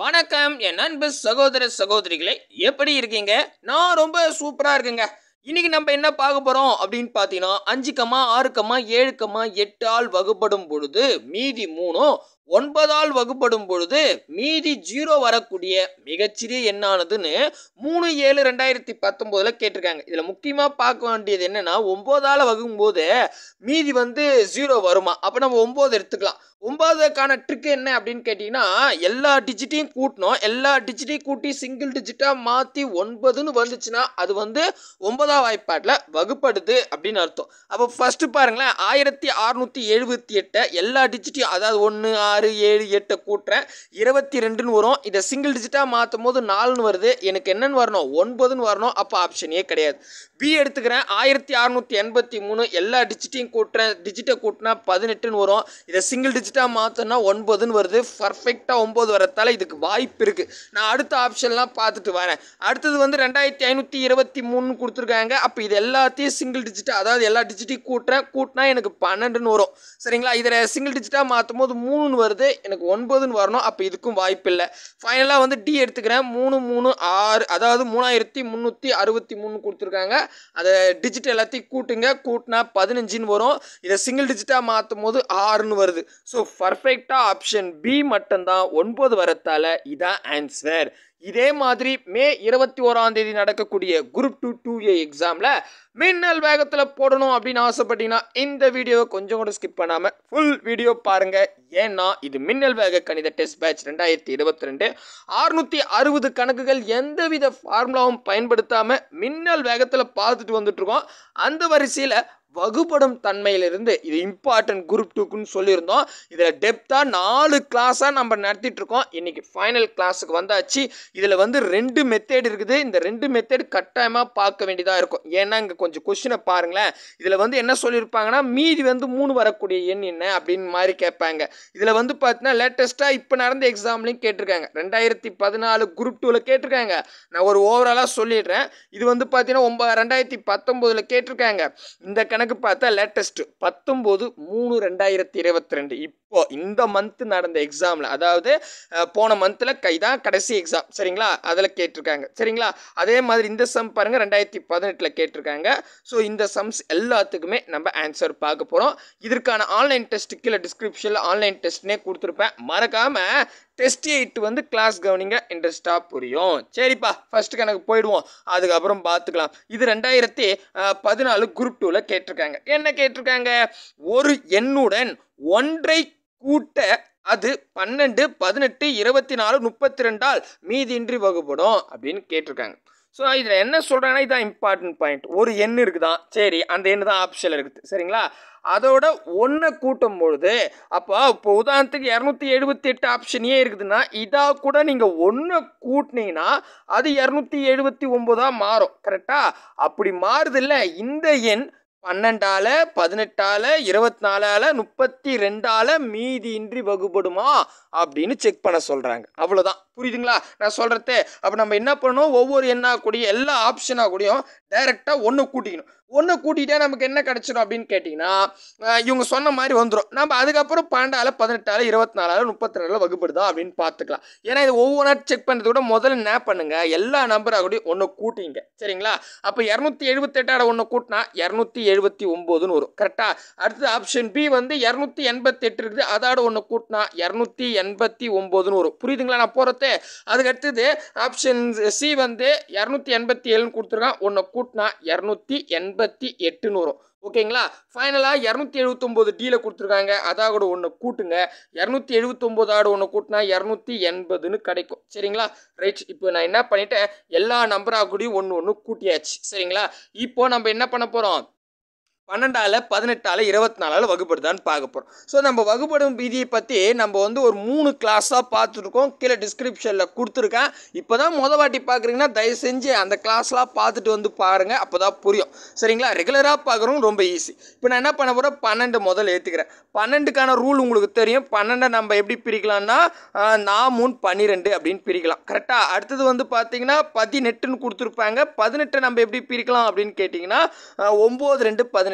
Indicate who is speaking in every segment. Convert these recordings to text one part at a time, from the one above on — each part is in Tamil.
Speaker 1: வணக்கம் என் அன்பு சகோதர சகோதரிகளே எப்படி இருக்கீங்க நான் ரொம்ப சூப்பரா இருக்குங்க இன்னைக்கு நம்ம என்ன பார்க்க போறோம் அப்படின்னு பார்த்தீங்கன்னா அஞ்சு கம்மா ஆறு கம்மா ஏழு கம்மா எட்டு ஆள் வகுப்படும் பொழுது மீதி மூணும் ஒன்பதால் வகுப்படும் பொழுது மீதி ஜீரோ வரக்கூடிய மிகச்சிறிய எண்ணானதுன்னு மூணு ஏழு ரெண்டாயிரத்தி பத்தொம்போதில் கேட்டிருக்காங்க இதில் முக்கியமாக பார்க்க வேண்டியது என்னன்னா ஒம்போதால் வகுக்கும்போது மீதி வந்து ஜீரோ வருமா அப்போ நம்ம ஒம்பது எடுத்துக்கலாம் ஒன்பதுக்கான ட்ரிக் என்ன அப்படின்னு கேட்டிங்கன்னா எல்லா டிஜிட்டையும் கூட்டணும் எல்லா டிஜிட்டையும் கூட்டி சிங்கிள் டிஜிட்டாக மாற்றி ஒன்பதுன்னு வந்துச்சுன்னா அது வந்து ஒன்பதாம் வாய்ப்பாட்டில் வகுப்படுது அப்படின்னு அர்த்தம் அப்போ ஃபஸ்ட்டு பாருங்களேன் ஆயிரத்தி அறுநூற்றி எழுபத்தி எட்டை எல்லா டிஜிட்டையும் அதாவது ஒன்று ஆறு ஏழு எட்டை கூட்டுறேன் இருபத்தி ரெண்டுன்னு வரும் இதை சிங்கிள் டிஜிட்டாக மாற்றும் போது நாலுன்னு வருது எனக்கு என்னன்னு வரணும் ஒன்பதுன்னு வரணும் அப்போ ஆப்ஷனே கிடையாது பி எடுத்துக்கிறேன் ஆயிரத்தி அறுநூற்றி எண்பத்தி மூணு எல்லா டிஜிட்டையும் கூட்டுறேன் டிஜிட்டை கூட்டினா பதினெட்டுன்னு வரும் இதை சிங்கிள் டிஜிட்டாக மாற்றினா ஒன்பதுன்னு வருது பர்ஃபெக்டாக ஒம்பது வரத்தால இதுக்கு வாய்ப்பு இருக்குது நான் அடுத்த ஆப்ஷன்லாம் பார்த்துட்டு வரேன் அடுத்தது வந்து ரெண்டாயிரத்தி ஐநூற்றி இருபத்தி மூணுன்னு கொடுத்துருக்காங்க அப்போ இது எல்லாத்தையும் சிங்கிள் டிஜிட்டாக அதாவது எல்லா டிஜிட்டையும் கூட்டுறேன் கூட்டினா எனக்கு பன்னெண்டுன்னு வரும் சரிங்களா இதில் சிங்கிள் டிஜிட்டாக மாற்றும் போது மூணுன்னு வருது எனக்கு ஒன்பதுன்னு வரணும் அப்போ இதுக்கும் வாய்ப்பு இல்லை ஃபைனலாக வந்து டி எடுத்துக்கிறேன் மூணு மூணு ஆறு அதாவது மூணாயிரத்தி முந்நூற்றி அறுபத்தி மூணு கொடுத்துருக்காங்க அதை டிஜிட் எல்லாத்தையும் கூட்டுங்க கூட்டினா பதினஞ்சுன்னு வரும் இதை சிங்கிள் டிஜிட்டாக மாற்றும் போது ஆறுன்னு வருது ஸோ பர்ஃபெக்டாக ஆப்ஷன் பி மட்டும்தான் ஒன்பது வரத்தால் இதான் ஆன்சர் இதே மாதிரி மே இருபத்தி ஓராம் தேதி நடக்கக்கூடிய குரூப் டூ டூ ஏ எக்ஸாமில் மின்னல் வேகத்தில் போடணும் அப்படின்னு ஆசைப்பட்டீங்கன்னா இந்த வீடியோவை கொஞ்சம் கூட ஸ்கிப் பண்ணாமல் ஃபுல் வீடியோ பாருங்கள் ஏன்னா இது மின்னல் வேக கணித டெஸ்ட் பேட்ச் ரெண்டாயிரத்தி இருபத்தி ரெண்டு அறுநூற்றி அறுபது கணக்குகள் எந்தவித ஃபார்முலாவும் பயன்படுத்தாமல் மின்னல் வேகத்தில் பார்த்துட்டு வந்துட்ருக்கோம் அந்த வரிசையில் வகுப்படும் தன்மையிலிருந்து இது இம்பார்ட்டன்ட் குரூப் டூக்குன்னு சொல்லியிருந்தோம் இதில் டெப்த்தாக நாலு கிளாஸாக நம்ம நடத்திட்டு இருக்கோம் இன்றைக்கி ஃபைனல் கிளாஸுக்கு வந்தாச்சு இதில் வந்து ரெண்டு மெத்தேட் இருக்குது இந்த ரெண்டு மெத்தேட் கட்டாயமாக பார்க்க வேண்டியதாக இருக்கும் ஏன்னா இங்கே கொஞ்சம் கொஷினை பாருங்களேன் இதில் வந்து என்ன சொல்லியிருப்பாங்கன்னா மீதி வந்து மூணு வரக்கூடிய எண் என்ன அப்படின்னு மாதிரி கேட்பாங்க இதில் வந்து பார்த்தீங்கன்னா லேட்டஸ்ட்டாக இப்போ நடந்த எக்ஸாம்லையும் கேட்டிருக்காங்க ரெண்டாயிரத்தி பதினாலு குரூப் டூவில் கேட்டிருக்காங்க நான் ஒரு ஓவராலாக சொல்லிடுறேன் இது வந்து பார்த்தீங்கன்னா ஒம்ப ரெண்டாயிரத்தி பத்தொம்போதில் கேட்டிருக்காங்க இந்த கணக்கு பார்த்தா லேட்டஸ்ட்டு பத்தொம்போது மூணு ரெண்டாயிரத்தி இருபத்தி ரெண்டு இப்போ இந்த மந்த் நடந்த எக்ஸாமில் அதாவது அஹ், போன மந்தில் கைதான் கடைசி எக்ஸாம் சரிங்களா அதில் கேட்டிருக்காங்க சரிங்களா அதே மாதிரி இந்த சம் பாருங்கள் ரெண்டாயிரத்தி பதினெட்டில் கேட்டிருக்காங்க ஸோ இந்த சம்ஸ் எல்லாத்துக்குமே நம்ம ஆன்சர் பார்க்க போகிறோம் இதற்கான ஆன்லைன் டெஸ்ட் கீழே டிஸ்கிரிப்ஷனில் ஆன்லைன் டெஸ்ட்னே கொடுத்துருப்பேன் மறக்காமல் டெஸ்ட் எயிட் வந்து கிளாஸ் கவனிங்க இன்ட்ரெஸ்டாக புரியும் சரிப்பா ஃபர்ஸ்ட் கணக்கு போயிடுவோம் அதுக்கப்புறம் பார்த்துக்கலாம் இது ரெண்டாயிரத்தி அஹ், பதினாலு குரூப் டூவில் கேட்டிருக்காங்க என்ன கேட்டிருக்காங்க ஒரு எண்ணுடன் ஒன்றை கூட்ட அது பன்னெண்டு பதினெட்டு இருபத்தி நாலு முப்பத்தி ரெண்டால் மீதியின்றி வகுப்படும் அப்படின்னு கேட்டிருக்காங்க ஸோ இதில் என்ன சொல்கிறாங்கன்னா இதான் இம்பார்ட்டன்ட் பாயிண்ட் ஒரு எண் இருக்குதான் சரி அந்த எண் தான் ஆப்ஷனில் இருக்குது சரிங்களா அதோட ஒன்றை கூட்டும் பொழுது அப்போ இப்போ உதாரணத்துக்கு இரநூத்தி எழுபத்தி எட்டு ஆப்ஷனே இருக்குதுன்னா இதாக கூட நீங்கள் ஒன்றை கூட்டினீங்கன்னா அது இரநூத்தி எழுபத்தி ஒம்போதாக மாறும் கரெக்டாக அப்படி மாறுதில்ல இந்த எண் பன்னெண்டால பதினெட்டால இருபத்தி நாலால முப்பத்தி ரெண்டால மீதியின்றி வகுப்படுமா அப்படின்னு செக் பண்ண சொல்கிறாங்க அவ்வளோதான் புரியுதுங்களா நான் சொல்கிறது அப்போ நம்ம என்ன பண்ணணும் ஒவ்வொரு எண்ணாக கூடிய எல்லா ஆப்ஷனாக கூடயும் டைரெக்டாக ஒன்று கூட்டிக்கணும் ஒன்று கூட்டிகிட்டே நமக்கு என்ன கிடச்சிடும் அப்படின்னு கேட்டிங்கன்னா அஹ், இவங்க சொன்ன மாதிரி வந்துடும் நம்ம அதுக்கப்புறம் பன்னெண்டால பதினெட்டால இருபத்தி நாலால முப்பத்தி ரெண்டால வகுப்படுதா அப்படின்னு பார்த்துக்கலாம் ஏன்னா இது ஒவ்வொன்றா செக் பண்ணுறது கூட முதல்ல என்ன பண்ணுங்க எல்லா நம்பராக கூட ஒன்று கூட்டிங்க சரிங்களா அப்போ இரநூத்தி எழுபத்தெட்டாட ஒன்று கூட்டினா இரநூத்தி எழுபத்தி ஒம்போதுன்னு வரும் கரெக்டாக அடுத்தது ஆப்ஷன் பி வந்து இரநூத்தி எண்பத்தெட்டு இருக்குது அதோட ஒன்று கூட்டினா இரநூத்தி எண்பத்தி ஒம்போதுன்னு வரும் புரியுதுங்களா நான் போகிறது அதுக்கு அடுத்தது ஆப்ஷன் சி வந்து இரநூத்தி எண்பத்தி ஏழுன்னு கொடுத்துருக்கான் ஒன்று கூட்டினா இரநூத்தி எண்பத்தி எட்டுன்னு வரும் ஓகேங்களா ஃபைனலாக இரநூத்தி எழுபத்தொம்போது டீல கொடுத்துருக்காங்க அதாக கூட ஒன்று கூட்டுங்க இரநூத்தி எழுபத்தொம்போதோட ஒன்று கூட்டினா இரநூத்தி எண்பதுன்னு கிடைக்கும் சரிங்களா ரைட் இப்போ நான் என்ன பண்ணிட்டேன் எல்லா நம்பராக கூடயும் ஒன்று ஒன்று கூட்டியாச்சு சரிங்களா இப்போ நம்ம என்ன பண்ண போகிறோம் பன்னெண்டால பதினெட்டால இருபத்தி நாலால வகுப்படுதான்னு பார்க்க போகிறோம் ஸோ நம்ம வகுப்படும் விதியை பற்றி நம்ம வந்து ஒரு மூணு கிளாஸாக பார்த்துருக்கோம் கீழே டிஸ்கிரிப்ஷனில் கொடுத்துருக்கேன் இப்போ தான் முத வாட்டி பார்க்குறீங்கன்னா தயவு செஞ்சு அந்த கிளாஸ்லாம் பார்த்துட்டு வந்து பாருங்கள் அப்போ தான் புரியும் சரிங்களா ரெகுலராக பார்க்குறோம் ரொம்ப ஈஸி இப்போ நான் என்ன பண்ண போகிறேன் பன்னெண்டு முதல்ல ஏற்றுக்கிறேன் பன்னெண்டுக்கான ரூல் உங்களுக்கு தெரியும் பன்னெண்டை நம்ம எப்படி பிரிக்கலாம்னா ஆஹ், நான் மூணு பன்னிரெண்டு அப்படின்னு பிரிக்கலாம் கரெக்டாக அடுத்தது வந்து பார்த்தீங்கன்னா பதினெட்டுன்னு கொடுத்துருப்பாங்க பதினெட்டை நம்ம எப்படி பிரிக்கலாம் அப்படின்னு கேட்டிங்கன்னா ஆஹ், ஒம்பது ரெண்டு பதினெட்டு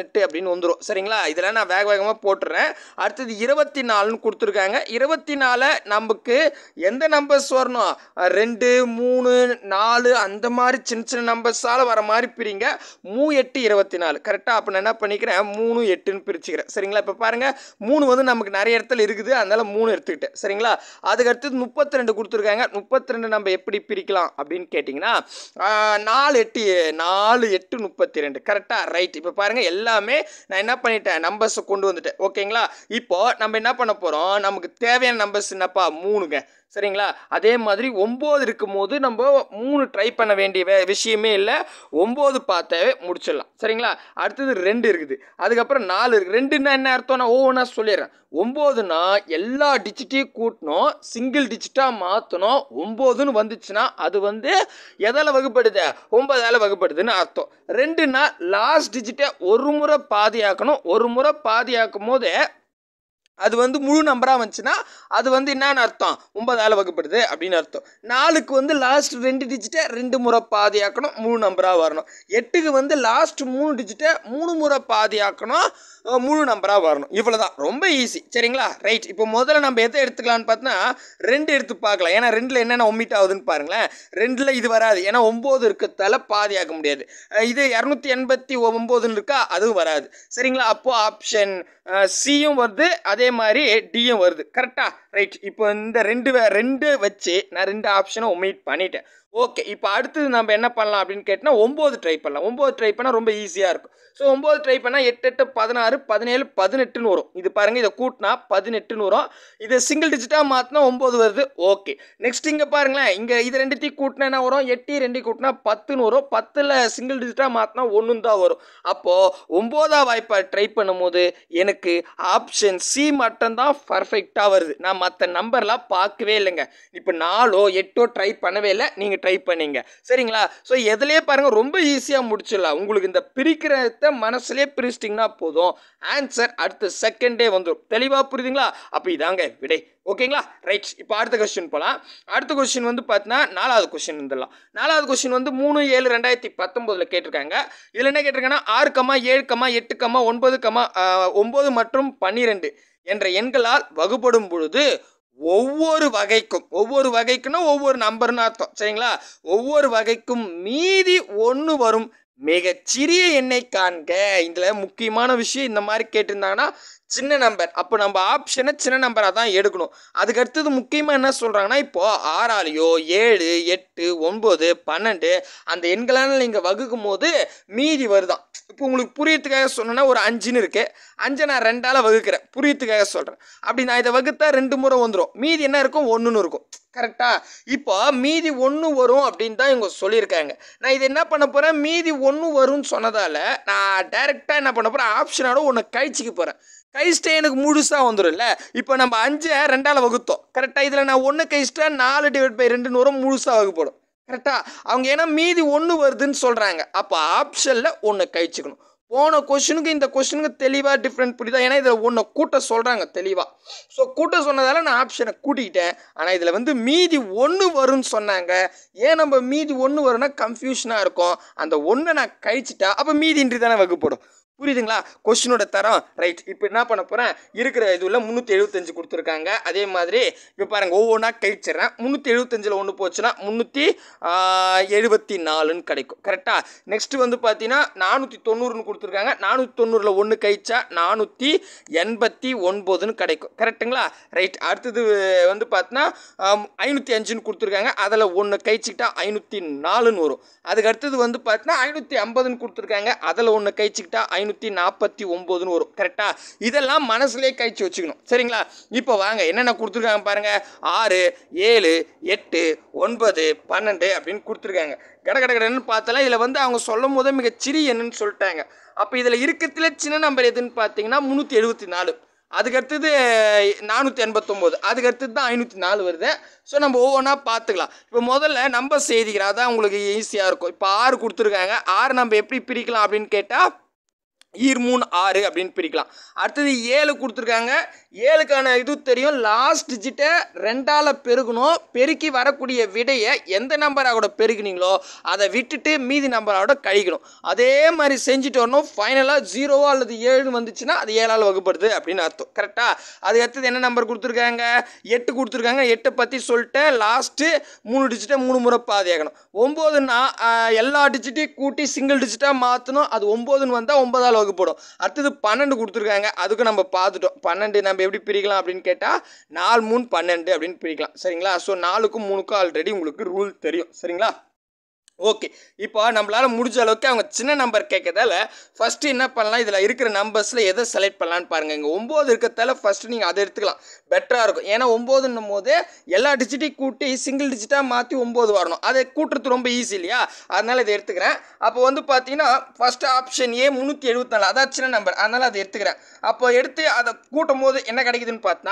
Speaker 1: பதினெட்டு அப்படின்னு வந்துடும் சரிங்களா இதெல்லாம் நான் வேக வேகமாக போட்டுறேன் அடுத்தது இருபத்தி நாலுன்னு கொடுத்துருக்காங்க இருபத்தி நாலை நமக்கு எந்த நம்பர்ஸ் வரணும் அஹ் ரெண்டு மூணு நாலு அந்த மாதிரி சின்ன சின்ன நம்பர்ஸால் வர மாதிரி பிரிங்க மூ எட்டு இருபத்தி நாலு கரெக்டாக அப்போ நான் என்ன பண்ணிக்கிறேன் மூணு எட்டுன்னு பிரிச்சுக்கிறேன் சரிங்களா இப்போ பாருங்கள் மூணு வந்து நமக்கு நிறைய இடத்துல இருக்குது அதனால மூணு எடுத்துக்கிட்டேன் சரிங்களா அதுக்கு அடுத்தது முப்பத்தி ரெண்டு கொடுத்துருக்காங்க முப்பத்தி ரெண்டு நம்ம எப்படி பிரிக்கலாம் அப்படின்னு கேட்டிங்கன்னா ஆஹ், நாலு எட்டு நாலு எட்டு முப்பத்தி ரெண்டு கரெக்டாக ரைட் இப்போ பாருங்கள் எல்லாமே நான் என்ன பண்ணிட்டேன் நம்பர்ஸை கொண்டு வந்துட்டேன் ஓகேங்களா இப்போ நம்ம என்ன பண்ண போகிறோம் நமக்கு தேவையான நம்பர்ஸ் என்னப்பா மூணுங்க சரிங்களா அதே மாதிரி ஒம்பது இருக்கும் போது நம்ம மூணு ட்ரை பண்ண வேண்டிய வே விஷயமே இல்லை ஒம்பது பார்த்தாவே முடிச்சிடலாம் சரிங்களா அடுத்தது ரெண்டு இருக்குது அதுக்கப்புறம் நாலு இருக்குது ரெண்டுன்னா என்ன அர்த்தம் நான் ஒவ்வொன்றா சொல்லிடுறேன் ஒம்போதுனா எல்லா டிஜிட்டையும் கூட்டணும் சிங்கிள் டிஜிட்டாக மாற்றணும் ஒம்போதுன்னு வந்துச்சுன்னா அது வந்து எதால் வகுப்படுது ஒன்பதால் வகுப்படுதுன்னு அர்த்தம் ரெண்டுனா லாஸ்ட் டிஜிட்டை ஒரு முறை பாதியாக்கணும் ஒரு முறை பாதியாக்கும் போது அது வந்து முழு நம்பராக வந்துச்சுன்னா அது வந்து என்னன்னு அர்த்தம் ஒன்பதால் வகுப்படுது அப்படின்னு அர்த்தம் நாலுக்கு வந்து லாஸ்ட் ரெண்டு டிஜிட்டை ரெண்டு முறை பாதியாக்கணும் முழு நம்பராக வரணும் எட்டுக்கு வந்து லாஸ்ட் மூணு டிஜிட்டை மூணு முறை பாதியாக்கணும் அஹ், முழு நம்பராக வரணும் இவ்வளோ தான் ரொம்ப ஈஸி சரிங்களா ரைட் இப்போ முதல்ல நம்ம எதை எடுத்துக்கலாம்னு பார்த்தா ரெண்டு எடுத்து பார்க்கலாம் ஏன்னா ரெண்டில் என்னென்ன ஒமிட் ஆகுதுன்னு பாருங்களேன் ரெண்டில் இது வராது ஏன்னா ஒம்பது இருக்கிறதால பாதியாக்க முடியாது அஹ், இது இரநூத்தி எண்பத்தி ஒம்போதுன்னு இருக்கா அதுவும் வராது சரிங்களா அப்போ ஆப்ஷன் சியும் வருது அதே மாதிரி டியும் வருது கரெக்டாக ரைட் இப்போ இந்த ரெண்டு வே- ரெண்டு வச்சு நான் ரெண்டு ஆப்ஷனை ஒமிட் பண்ணிட்டேன் ஓகே இப்போ அடுத்தது நம்ம என்ன பண்ணலாம் அப்படின்னு கேட்டினா ஒம்பது ட்ரை பண்ணலாம் ஒம்பது ட்ரை பண்ணால் ரொம்ப ஈஸியாக இருக்கும் ஸோ ஒம்பது ட்ரை பண்ணால் எட்டு எட்டு பதினாறு பதினேழு பதினெட்டுன்னு வரும் இது பாருங்கள் இதை கூட்டினா பதினெட்டுன்னு வரும் இது சிங்கிள் டிஜிட்டாக மாற்றினா ஒம்பது வருது ஓகே நெக்ஸ்ட் இங்கே பாருங்களேன் இங்கே இது ரெண்டுத்தையும் கூட்டினா என்ன வரும் எட்டு ரெண்டு கூட்டினா பத்துன்னு வரும் பத்தில் சிங்கிள் டிஜிட்டாக மாற்றினா ஒன்று தான் வரும் அப்போது ஒம்போதா வாய்ப்பை ட்ரை பண்ணும்போது எனக்கு ஆப்ஷன் சி மட்டும்தான் பர்ஃபெக்டாக வருது நான் மற்ற நம்பர்லாம் பார்க்கவே இல்லைங்க இப்போ நாலோ எட்டோ ட்ரை பண்ணவே இல்லை நீங்கள் ட்ரை பண்ணீங்க சரிங்களா ஸோ எதுலேயே பாருங்கள் ரொம்ப ஈஸியாக முடிச்சிடலாம் உங்களுக்கு இந்த பிரிக்கிறத மனசுலேயே பிரிச்சிட்டிங்கன்னா போதும் ஆன்சர் அடுத்த செகண்டே வந்துடும் தெளிவாக புரியுதுங்களா அப்போ இதாங்க விடை ஓகேங்களா ரைட் இப்போ அடுத்த கொஸ்டின் போகலாம் அடுத்த கொஸ்டின் வந்து பார்த்தீங்கன்னா நாலாவது கொஸ்டின் வந்துடலாம் நாலாவது கொஸ்டின் வந்து மூணு ஏழு ரெண்டாயிரத்தி பத்தொம்போதில் கேட்டிருக்காங்க இதில் என்ன கேட்டிருக்காங்கன்னா ஆறு கமா ஏழு கமா எட்டு கமா ஒன்பது கமா ஒம்பது மற்றும் பன்னிரெண்டு என்ற எண்களால் வகுப்படும் பொழுது ஒவ்வொரு வகைக்கும் ஒவ்வொரு வகைக்குன்னா ஒவ்வொரு நம்பர்னு அர்த்தம் சரிங்களா ஒவ்வொரு வகைக்கும் மீதி ஒன்று வரும் மிகச்சிறிய எண்ணை காண்க இதில் முக்கியமான விஷயம் இந்த மாதிரி கேட்டிருந்தாங்கன்னா சின்ன நம்பர் அப்போ நம்ம ஆப்ஷனை சின்ன நம்பராக தான் எடுக்கணும் அதுக்கு அடுத்தது முக்கியமாக என்ன சொல்கிறாங்கன்னா இப்போது ஆறாலையோ ஏழு எட்டு ஒம்பது பன்னெண்டு அந்த எண்களால் நீங்கள் வகுக்கும் போது மீதி வருதான் இப்போ உங்களுக்கு புரியறதுக்காக சொன்னேன்னா ஒரு அஞ்சுன்னு இருக்குது அஞ்சை நான் ரெண்டால் வகுக்கிறேன் புரியறதுக்காக சொல்கிறேன் அப்படி நான் இதை வகுத்தா ரெண்டு முறை வந்துடும் மீதி என்ன இருக்கும் ஒன்றுன்னு இருக்கும் கரெக்டா இப்போ மீதி ஒன்று வரும் அப்படின்னு தான் இவங்க சொல்லியிருக்காங்க நான் இது என்ன பண்ண போகிறேன் மீதி ஒன்று வரும்னு சொன்னதால் நான் டைரெக்டாக என்ன பண்ண போகிறேன் ஆப்ஷனோட ஒன்று கழிச்சிக்க போகிறேன் கழிச்சிட்டே எனக்கு முழுசாக வந்துடும்ல இப்போ நம்ம அஞ்சை ரெண்டால் வகுத்தோம் கரெக்டாக இதில் நான் ஒன்று கழிச்சிட்டா நாலு டிவைட் பை ரெண்டுன்னு வரும் முழுசாக வகுப்படும் கரெக்டாக அவங்க ஏன்னா மீதி ஒன்று வருதுன்னு சொல்கிறாங்க அப்போ ஆப்ஷனில் ஒன்று கழிச்சுக்கணும் போன கொஷனுக்கு இந்த கொஷனுக்கு தெளிவாக டிஃப்ரெண்ட் புரியுதா ஏன்னா இதில் ஒன்று கூட்ட சொல்கிறாங்க தெளிவாக ஸோ கூட்ட சொன்னதால நான் ஆப்ஷனை கூட்டிக்கிட்டேன் ஆனால் இதில் வந்து மீதி ஒன்று வரும்னு சொன்னாங்க ஏன் நம்ம மீதி ஒன்று வரும்னா கன்ஃபியூஷனாக இருக்கும் அந்த ஒன்றை நான் கழிச்சிட்டா அப்போ மீதின்றி தானே வகுப்படும் புரியுதுங்களா கொஷினோட தரம் ரைட் இப்போ என்ன பண்ண போகிறேன் இருக்கிற இதுல முந்நூற்றி எழுபத்தஞ்சு கொடுத்துருக்காங்க அதே மாதிரி இப்போ பாருங்கள் ஒவ்வொன்றா கழிச்சிடுறேன் முந்நூற்றி எழுபத்தஞ்சில் ஒன்று போச்சுன்னா முந்நூற்றி எழுபத்தி நாலுன்னு கிடைக்கும் கரெக்டாக நெக்ஸ்ட்டு வந்து பார்த்தீங்கன்னா நானூற்றி தொண்ணூறுன்னு கொடுத்துருக்காங்க நானூற்றி தொண்ணூறில் ஒன்று கழிச்சா நானூற்றி எண்பத்தி ஒன்பதுன்னு கிடைக்கும் கரெக்ட்டுங்களா ரைட் அடுத்தது வந்து பார்த்தீங்கன்னா ஐநூற்றி அஞ்சுன்னு கொடுத்துருக்காங்க அதில் ஒன்று கழிச்சிக்கிட்டா ஐநூற்றி நாலுன்னு வரும் அதுக்கு அடுத்தது வந்து பார்த்தீங்கன்னா ஐநூற்றி ஐம்பதுன்னு கொடுத்துருக்காங்க அதில் ஒன்று கழிச்சிக்கிட்டா ஐநூற்றி நாற்பத்தி ஒம்போதுன்னு வரும் கரெக்டாக இதெல்லாம் மனசுலேயே கழிச்சு வச்சுக்கணும் சரிங்களா இப்போ வாங்க என்னென்ன கொடுத்துருக்காங்க பாருங்கள் ஆறு ஏழு எட்டு ஒன்பது பன்னெண்டு அப்படின்னு கொடுத்துருக்காங்க கட கட கடன்னு பார்த்தாலும் இதில் வந்து அவங்க சொல்லும் போதே மிகச்சிறிய என்னன்னு சொல்லிட்டாங்க அப்போ இதில் இருக்கிறதுல சின்ன நம்பர் எதுன்னு பார்த்தீங்கன்னா முந்நூற்றி எழுபத்தி நாலு அதுக்கடுத்தது நானூற்றி எண்பத்தொம்போது அதுக்கடுத்தது தான் ஐநூற்றி நாலு வருது ஸோ நம்ம ஒவ்வொன்றா பார்த்துக்கலாம் இப்போ முதல்ல நம்பர் செய்திக்கிறா தான் உங்களுக்கு ஈஸியாக இருக்கும் இப்போ ஆறு கொடுத்துருக்காங்க ஆறு நம்ம எப்படி பிரிக்கலாம் அப்படின்னு கேட்டால் ஈர் மூணு ஆறு அப்படின்னு பிரிக்கலாம் அடுத்தது ஏழு கொடுத்துருக்காங்க ஏழுக்கான இது தெரியும் லாஸ்ட் டிஜிட்டை ரெண்டால் பெருகணும் பெருக்கி வரக்கூடிய விடையை எந்த நம்பரோட பெருக்குனீங்களோ அதை விட்டுட்டு மீதி நம்பரோட கழிக்கணும் அதே மாதிரி செஞ்சுட்டு வரணும் ஃபைனலாக ஜீரோவோ அல்லது ஏழு வந்துச்சுன்னா அது ஏழால் வகுப்படுது அப்படின்னு அர்த்தம் கரெக்டாக அது அடுத்தது என்ன நம்பர் கொடுத்துருக்காங்க எட்டு கொடுத்துருக்காங்க எட்டை பற்றி சொல்லிட்டேன் லாஸ்ட்டு மூணு டிஜிட்டை மூணு முறை பாதியாகணும் ஒம்போதுன்னா ஆஹ், எல்லா டிஜிட்டையும் கூட்டி சிங்கிள் டிஜிட்டாக மாற்றணும் அது ஒம்போதுன்னு வந்தால் ஒன்பதால் வகுப்படும் அடுத்தது பன்னெண்டு கொடுத்துருக்காங்க அதுக்கு நம்ம பார்த்துட்டோம் பன்னெண்டு நம்ம எப்படி பிரிக்கலாம் அப்படின்னு கேட்டால் நாலு மூணு பன்னெண்டு அப்படின்னு பிரிக்கலாம் சரிங்களா ஸோ நாலுக்கும் மூணுக்கும் ஆல்ரெடி உங்களுக்கு ரூல் தெரியும் சரிங்களா ஓகே இப்போ நம்மளால் முடிஞ்ச அளவுக்கு அவங்க சின்ன நம்பர் கேட்கறதால ஃபஸ்ட்டு என்ன பண்ணலாம் இதில் இருக்கிற நம்பர்ஸில் எதை செலக்ட் பண்ணலான்னு பாருங்கள் இங்கே ஒம்பது இருக்கிறதால ஃபஸ்ட்டு நீங்கள் அதை எடுத்துக்கலாம் பெட்டராக இருக்கும் ஏன்னா ஒம்போதுன்னும் போது எல்லா டிஜிட்டையும் கூட்டி சிங்கிள் டிஜிட்டாக மாற்றி ஒம்பது வரணும் அதை கூட்டுறது ரொம்ப ஈஸி இல்லையா அதனால் இதை எடுத்துக்கிறேன் அப்போ வந்து பார்த்தீங்கன்னா ஃபஸ்ட் ஆப்ஷன் ஏ முந்நூற்றி எழுபத்தி நாலு அதான் சின்ன நம்பர் அதனால் அதை எடுத்துக்கிறேன் அப்போ எடுத்து அதை கூட்டும் போது என்ன கிடைக்குதுன்னு பார்த்தா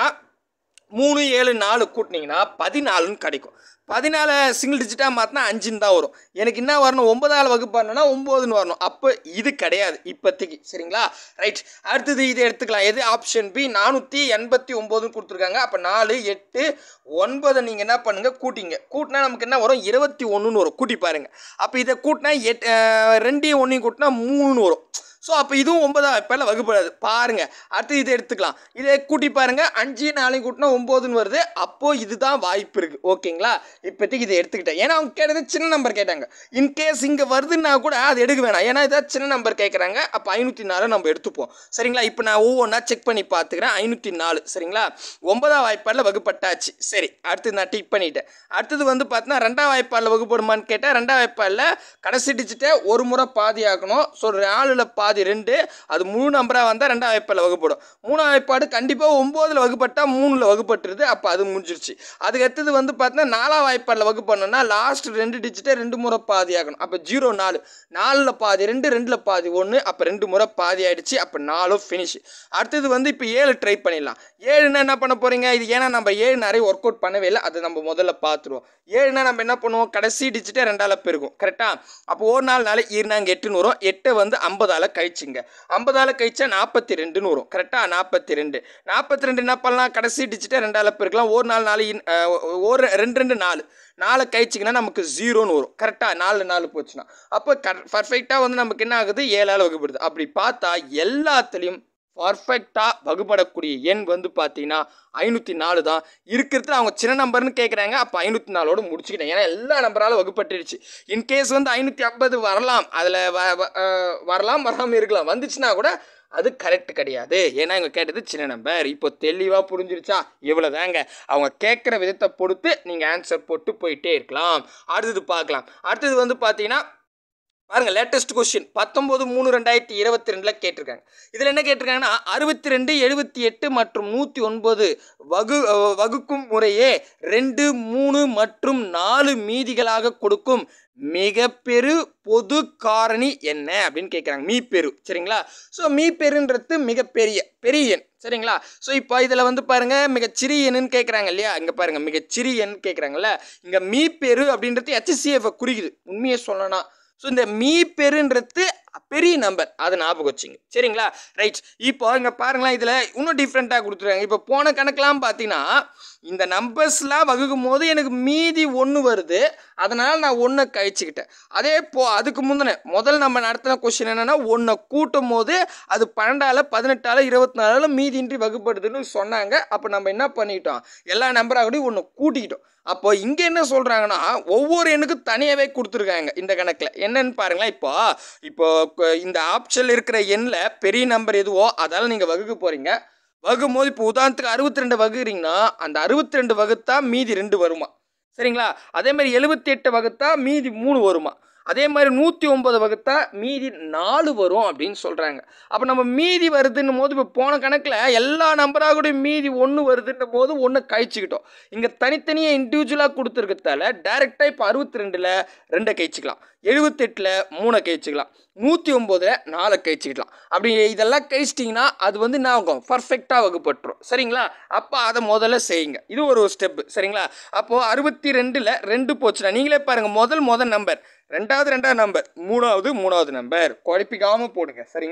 Speaker 1: மூணு ஏழு நாலு கூட்டினீங்கன்னா பதினாலுன்னு கிடைக்கும் பதினாலு சிங்கிள் டிஜிட்டாக மாற்றினா அஞ்சுன்னு தான் வரும் எனக்கு என்ன வரணும் ஒன்பதாள் வகுப்பு பண்ணணும்னா ஒம்போதுன்னு வரணும் அப்போ இது கிடையாது இப்போதைக்கு சரிங்களா ரைட் அடுத்தது இது எடுத்துக்கலாம் எது ஆப்ஷன் பி நானூற்றி எண்பத்தி ஒம்போதுன்னு கொடுத்துருக்காங்க அப்போ நாலு எட்டு ஒன்பதை நீங்கள் என்ன பண்ணுங்கள் கூட்டிங்க கூட்டினா நமக்கு என்ன வரும் இருபத்தி ஒன்றுன்னு வரும் கூட்டி பாருங்கள் அப்போ இதை கூட்டினா எட் அஹ், ரெண்டையும் ஒன்றையும் கூட்டினா மூணுன்னு வரும் ஸோ அப்போ இதுவும் ஒன்பதா இப்போல்லாம் வகுப்படாது பாருங்க அடுத்து இதை எடுத்துக்கலாம் இதை கூட்டி பாருங்க அஞ்சு நாளையும் கூட்டினா ஒம்போதுன்னு வருது அப்போ இதுதான் வாய்ப்பு இருக்கு ஓகேங்களா இப்போதைக்கு இதை எடுத்துக்கிட்டேன் ஏன்னா அவங்க கேட்டது சின்ன நம்பர் கேட்டாங்க இன்கேஸ் இங்கே வருதுன்னா கூட அது எடுக்க வேணாம் ஏன்னா இதான் சின்ன நம்பர் கேட்குறாங்க அப்போ ஐநூற்றி நாலு நம்ம எடுத்துப்போம் சரிங்களா இப்போ நான் ஒவ்வொன்றா செக் பண்ணி பார்த்துக்கிறேன் ஐநூற்றி நாலு சரிங்களா ஒன்பதாம் வாய்ப்பாடில் வகுப்பட்டாச்சு சரி அடுத்து நான் டிக் பண்ணிட்டேன் அடுத்தது வந்து பார்த்தீங்கன்னா ரெண்டாம் வாய்ப்பாடில் வகுப்படுமான்னு கேட்டால் ரெண்டாம் வாய்ப்பாடில் கடைசி டிஜிட்டை ஒரு முறை பாதி ஆக்கணும் ஸோ நாலில் பாதி ரெண்டு அது முழு நம்பராக வந்தால் ரெண்டாம் வாய்ப்பாடில் வகுப்படும் மூணாம் வாய்ப்பாடு கண்டிப்பாக ஒம்போதில் வகுப்பட்டால் மூணில் வகுப்பட்டுருது அப்போ அது முடிஞ்சிருச்சு அதுக்கு அடுத்தது வந்து பார்த்தீங்கன்னா நாலாம் வாய்ப்பாடில் வகுப்படணும்னா லாஸ்ட் ரெண்டு டிஜிட்டை ரெண்டு முறை பாதி ஆகணும் அப்போ ஜீரோ நாலு நாலில் பாதி ரெண்டு ரெண்டில் பாதி ஒன்று அப்போ ரெண்டு முறை பாதி ஆயிடுச்சு அப்போ நாலும் ஃபினிஷ் அடுத்தது வந்து இப்போ ஏழு ட்ரை பண்ணிடலாம் ஏழுனா என்ன பண்ண போகிறீங்க இது ஏன்னா நம்ம ஏழு நிறைய ஒர்க் அவுட் பண்ணவே இல்லை அதை நம்ம முதல்ல பார்த்துருவோம் ஏழுனா நம்ம என்ன பண்ணுவோம் கடைசி டிஜிட்டே ரெண்டால் பெருகும் கரெக்டாக அப்போ ஒரு நாள் நாள் இருந்தாங்க எட்டுன்னு வரும் எட்டை வந்து ஐம்பதால் கழிச்சுங்க ஐம்பதால் கழிச்சா நாற்பத்தி ரெண்டுன்னு வரும் கரெக்டாக நாற்பத்தி ரெண்டு நாற்பத்தி ரெண்டு என்ன பண்ணலாம் கடைசி டிஜிட்டை ரெண்டால் பெருக்கலாம் ஒரு நாள் நாலு இன்- அஹ், ஒரு ரெண்டு ரெண்டு நாலு நாலு கழிச்சிங்கன்னா நமக்கு ஜீரோன்னு வரும் கரெக்டாக நாலு நாலு போச்சுன்னா அப்போ கர் பர்ஃபெக்டாக வந்து நமக்கு என்ன ஆகுது ஏழால் வகுப்படுது அப்படி பார்த்தா எல்லாத்துலேயும் பர்ஃபெக்டாக வகுப்படக்கூடிய எண் வந்து பார்த்தீங்கன்னா ஐநூற்றி நாலு தான் இருக்கிறதுல அவங்க சின்ன நம்பர்னு கேட்குறாங்க அப்போ ஐநூற்றி நாலோட முடிச்சுக்கிட்டேன் ஏன்னா எல்லா நம்பரால் வகுப்பட்டுருச்சு இன்கேஸ் வந்து ஐநூற்றி ஐம்பது வரலாம் அதில் வ வ- அஹ் வரலாம் வராமல் இருக்கலாம் வந்துச்சுன்னா கூட அது கரெக்ட் கிடையாது ஏன்னா இவங்க கேட்டது சின்ன நம்பர் இப்போ தெளிவாக புரிஞ்சிருச்சா இவ்வளோதாங்க அவங்க கேட்குற விதத்தை பொறுத்து நீங்கள் ஆன்சர் போட்டு போயிட்டே இருக்கலாம் அடுத்தது பார்க்கலாம் அடுத்தது வந்து பார்த்தீங்கன்னா பாருங்க லேட்டஸ்ட் கொஸ்டின் பத்தொம்போது மூணு ரெண்டாயிரத்தி இருபத்தி ரெண்டில் கேட்டிருக்காங்க இதில் என்ன கேட்டிருக்காங்கன்னா அறுபத்தி ரெண்டு எழுபத்தி எட்டு மற்றும் நூற்றி ஒன்பது வகு அஹ், வகுக்கும் முறையே ரெண்டு மூணு மற்றும் நாலு மீதிகளாக கொடுக்கும் மிகப்பெரு பொது காரணி என்ன அப்படின்னு கேட்குறாங்க மீப்பெரு சரிங்களா ஸோ மீப்பெருன்றது மிகப்பெரிய பெரிய எண் சரிங்களா ஸோ இப்போ இதில் வந்து பாருங்க மிகச்சிறிய எண்ணுன்னு கேட்குறாங்க இல்லையா இங்கே பாருங்க மிகச்சிறிய எண் கேட்குறாங்கல்ல இங்கே மீப்பெரு அப்படின்றது ஹெச்சிசிஎஃப் குறிக்குது உண்மையை சொல்லணும்னா ஸோ இந்த மீ பெருன்றது பெரிய நம்பர் அதை ஞாபகம் வச்சுங்க சரிங்களா ரைட் இப்போ இங்கே பாருங்களேன் இதில் இன்னும் டிஃப்ரெண்ட்டாக கொடுத்துருக்காங்க இப்போ போன கணக்கெலாம் பார்த்தீங்கன்னா இந்த நம்பர்ஸ்லாம் வகுக்கும் போது எனக்கு மீதி ஒன்று வருது அதனால் நான் ஒன்றை கழிச்சுக்கிட்டேன் அதே போ அதுக்கு முந்தின முதல் நம்ம நடத்தின கொஸ்டின் என்னென்னா ஒன்றை கூட்டும் போது அது பன்னெண்டால் பதினெட்டால் இருபத்தி நாலால் மீதியின்றி வகுப்படுதுன்னு சொன்னாங்க அப்போ நம்ம என்ன பண்ணிட்டோம் எல்லா நம்பராகூடையும் ஒன்று கூட்டிக்கிட்டோம் அப்போ இங்கே என்ன சொல்கிறாங்கன்னா ஒவ்வொரு எண்ணுக்கும் தனியாகவே கொடுத்துருக்காங்க இந்த கணக்கில் என்னன்னு பாருங்களேன் இப்போ இப்போ கு- இந்த ஆப்ஷனில் இருக்கிற எண்ணில் பெரிய நம்பர் எதுவோ அதால் நீங்கள் வகுக்க போகிறீங்க வகுக்கும் போது இப்போ உதாரணத்துக்கு அறுபத்தி ரெண்டு வகுக்கிறீங்கன்னா அந்த அறுபத்தி ரெண்டு வகுத்தா மீதி ரெண்டு வருமா சரிங்களா அதே மாதிரி எழுபத்தி எட்டு வகுத்தா மீதி மூணு வருமா அதே மாதிரி நூற்றி ஒன்பது வகுத்தா மீதி நாலு வரும் அப்படின்னு சொல்கிறாங்க அப்போ நம்ம மீதி வருதுன்னும் போது இப்போ போன கணக்கில் எல்லா நம்பராக கூட மீதி ஒன்று வருதுன்னும் போது ஒன்று கழிச்சுக்கிட்டோம் இங்கே தனித்தனியாக இண்டிவிஜுவலாக கொடுத்துருக்கத்தால டேரெக்டாக இப்போ அறுபத்தி ரெண்டில் ரெண்டை கழிச்சிக்கலாம் எழுபத்தெட்டில் மூணை கழிச்சிக்கலாம் நூற்றி ஒம்போதில் நாலை கழிச்சிக்கலாம் அப்படி இதெல்லாம் கழிச்சிட்டிங்கன்னா அது வந்து என்ன ஆகும் பர்ஃபெக்டாக வகுப்பட்டுரும் சரிங்களா அப்போ அதை முதல்ல செய்யுங்க இது ஒரு ஸ்டெப்பு சரிங்களா அப்போது அறுபத்தி ரெண்டில் ரெண்டு போச்சுன்னா நீங்களே பாருங்கள் முதல் முதல் நம்பர் ரெண்டாவது ரெண்டாவது நம்பர் மூணாவது மூணாவது நம்பர் குழப்பிக்காமல் போடுங்க சரிங்களா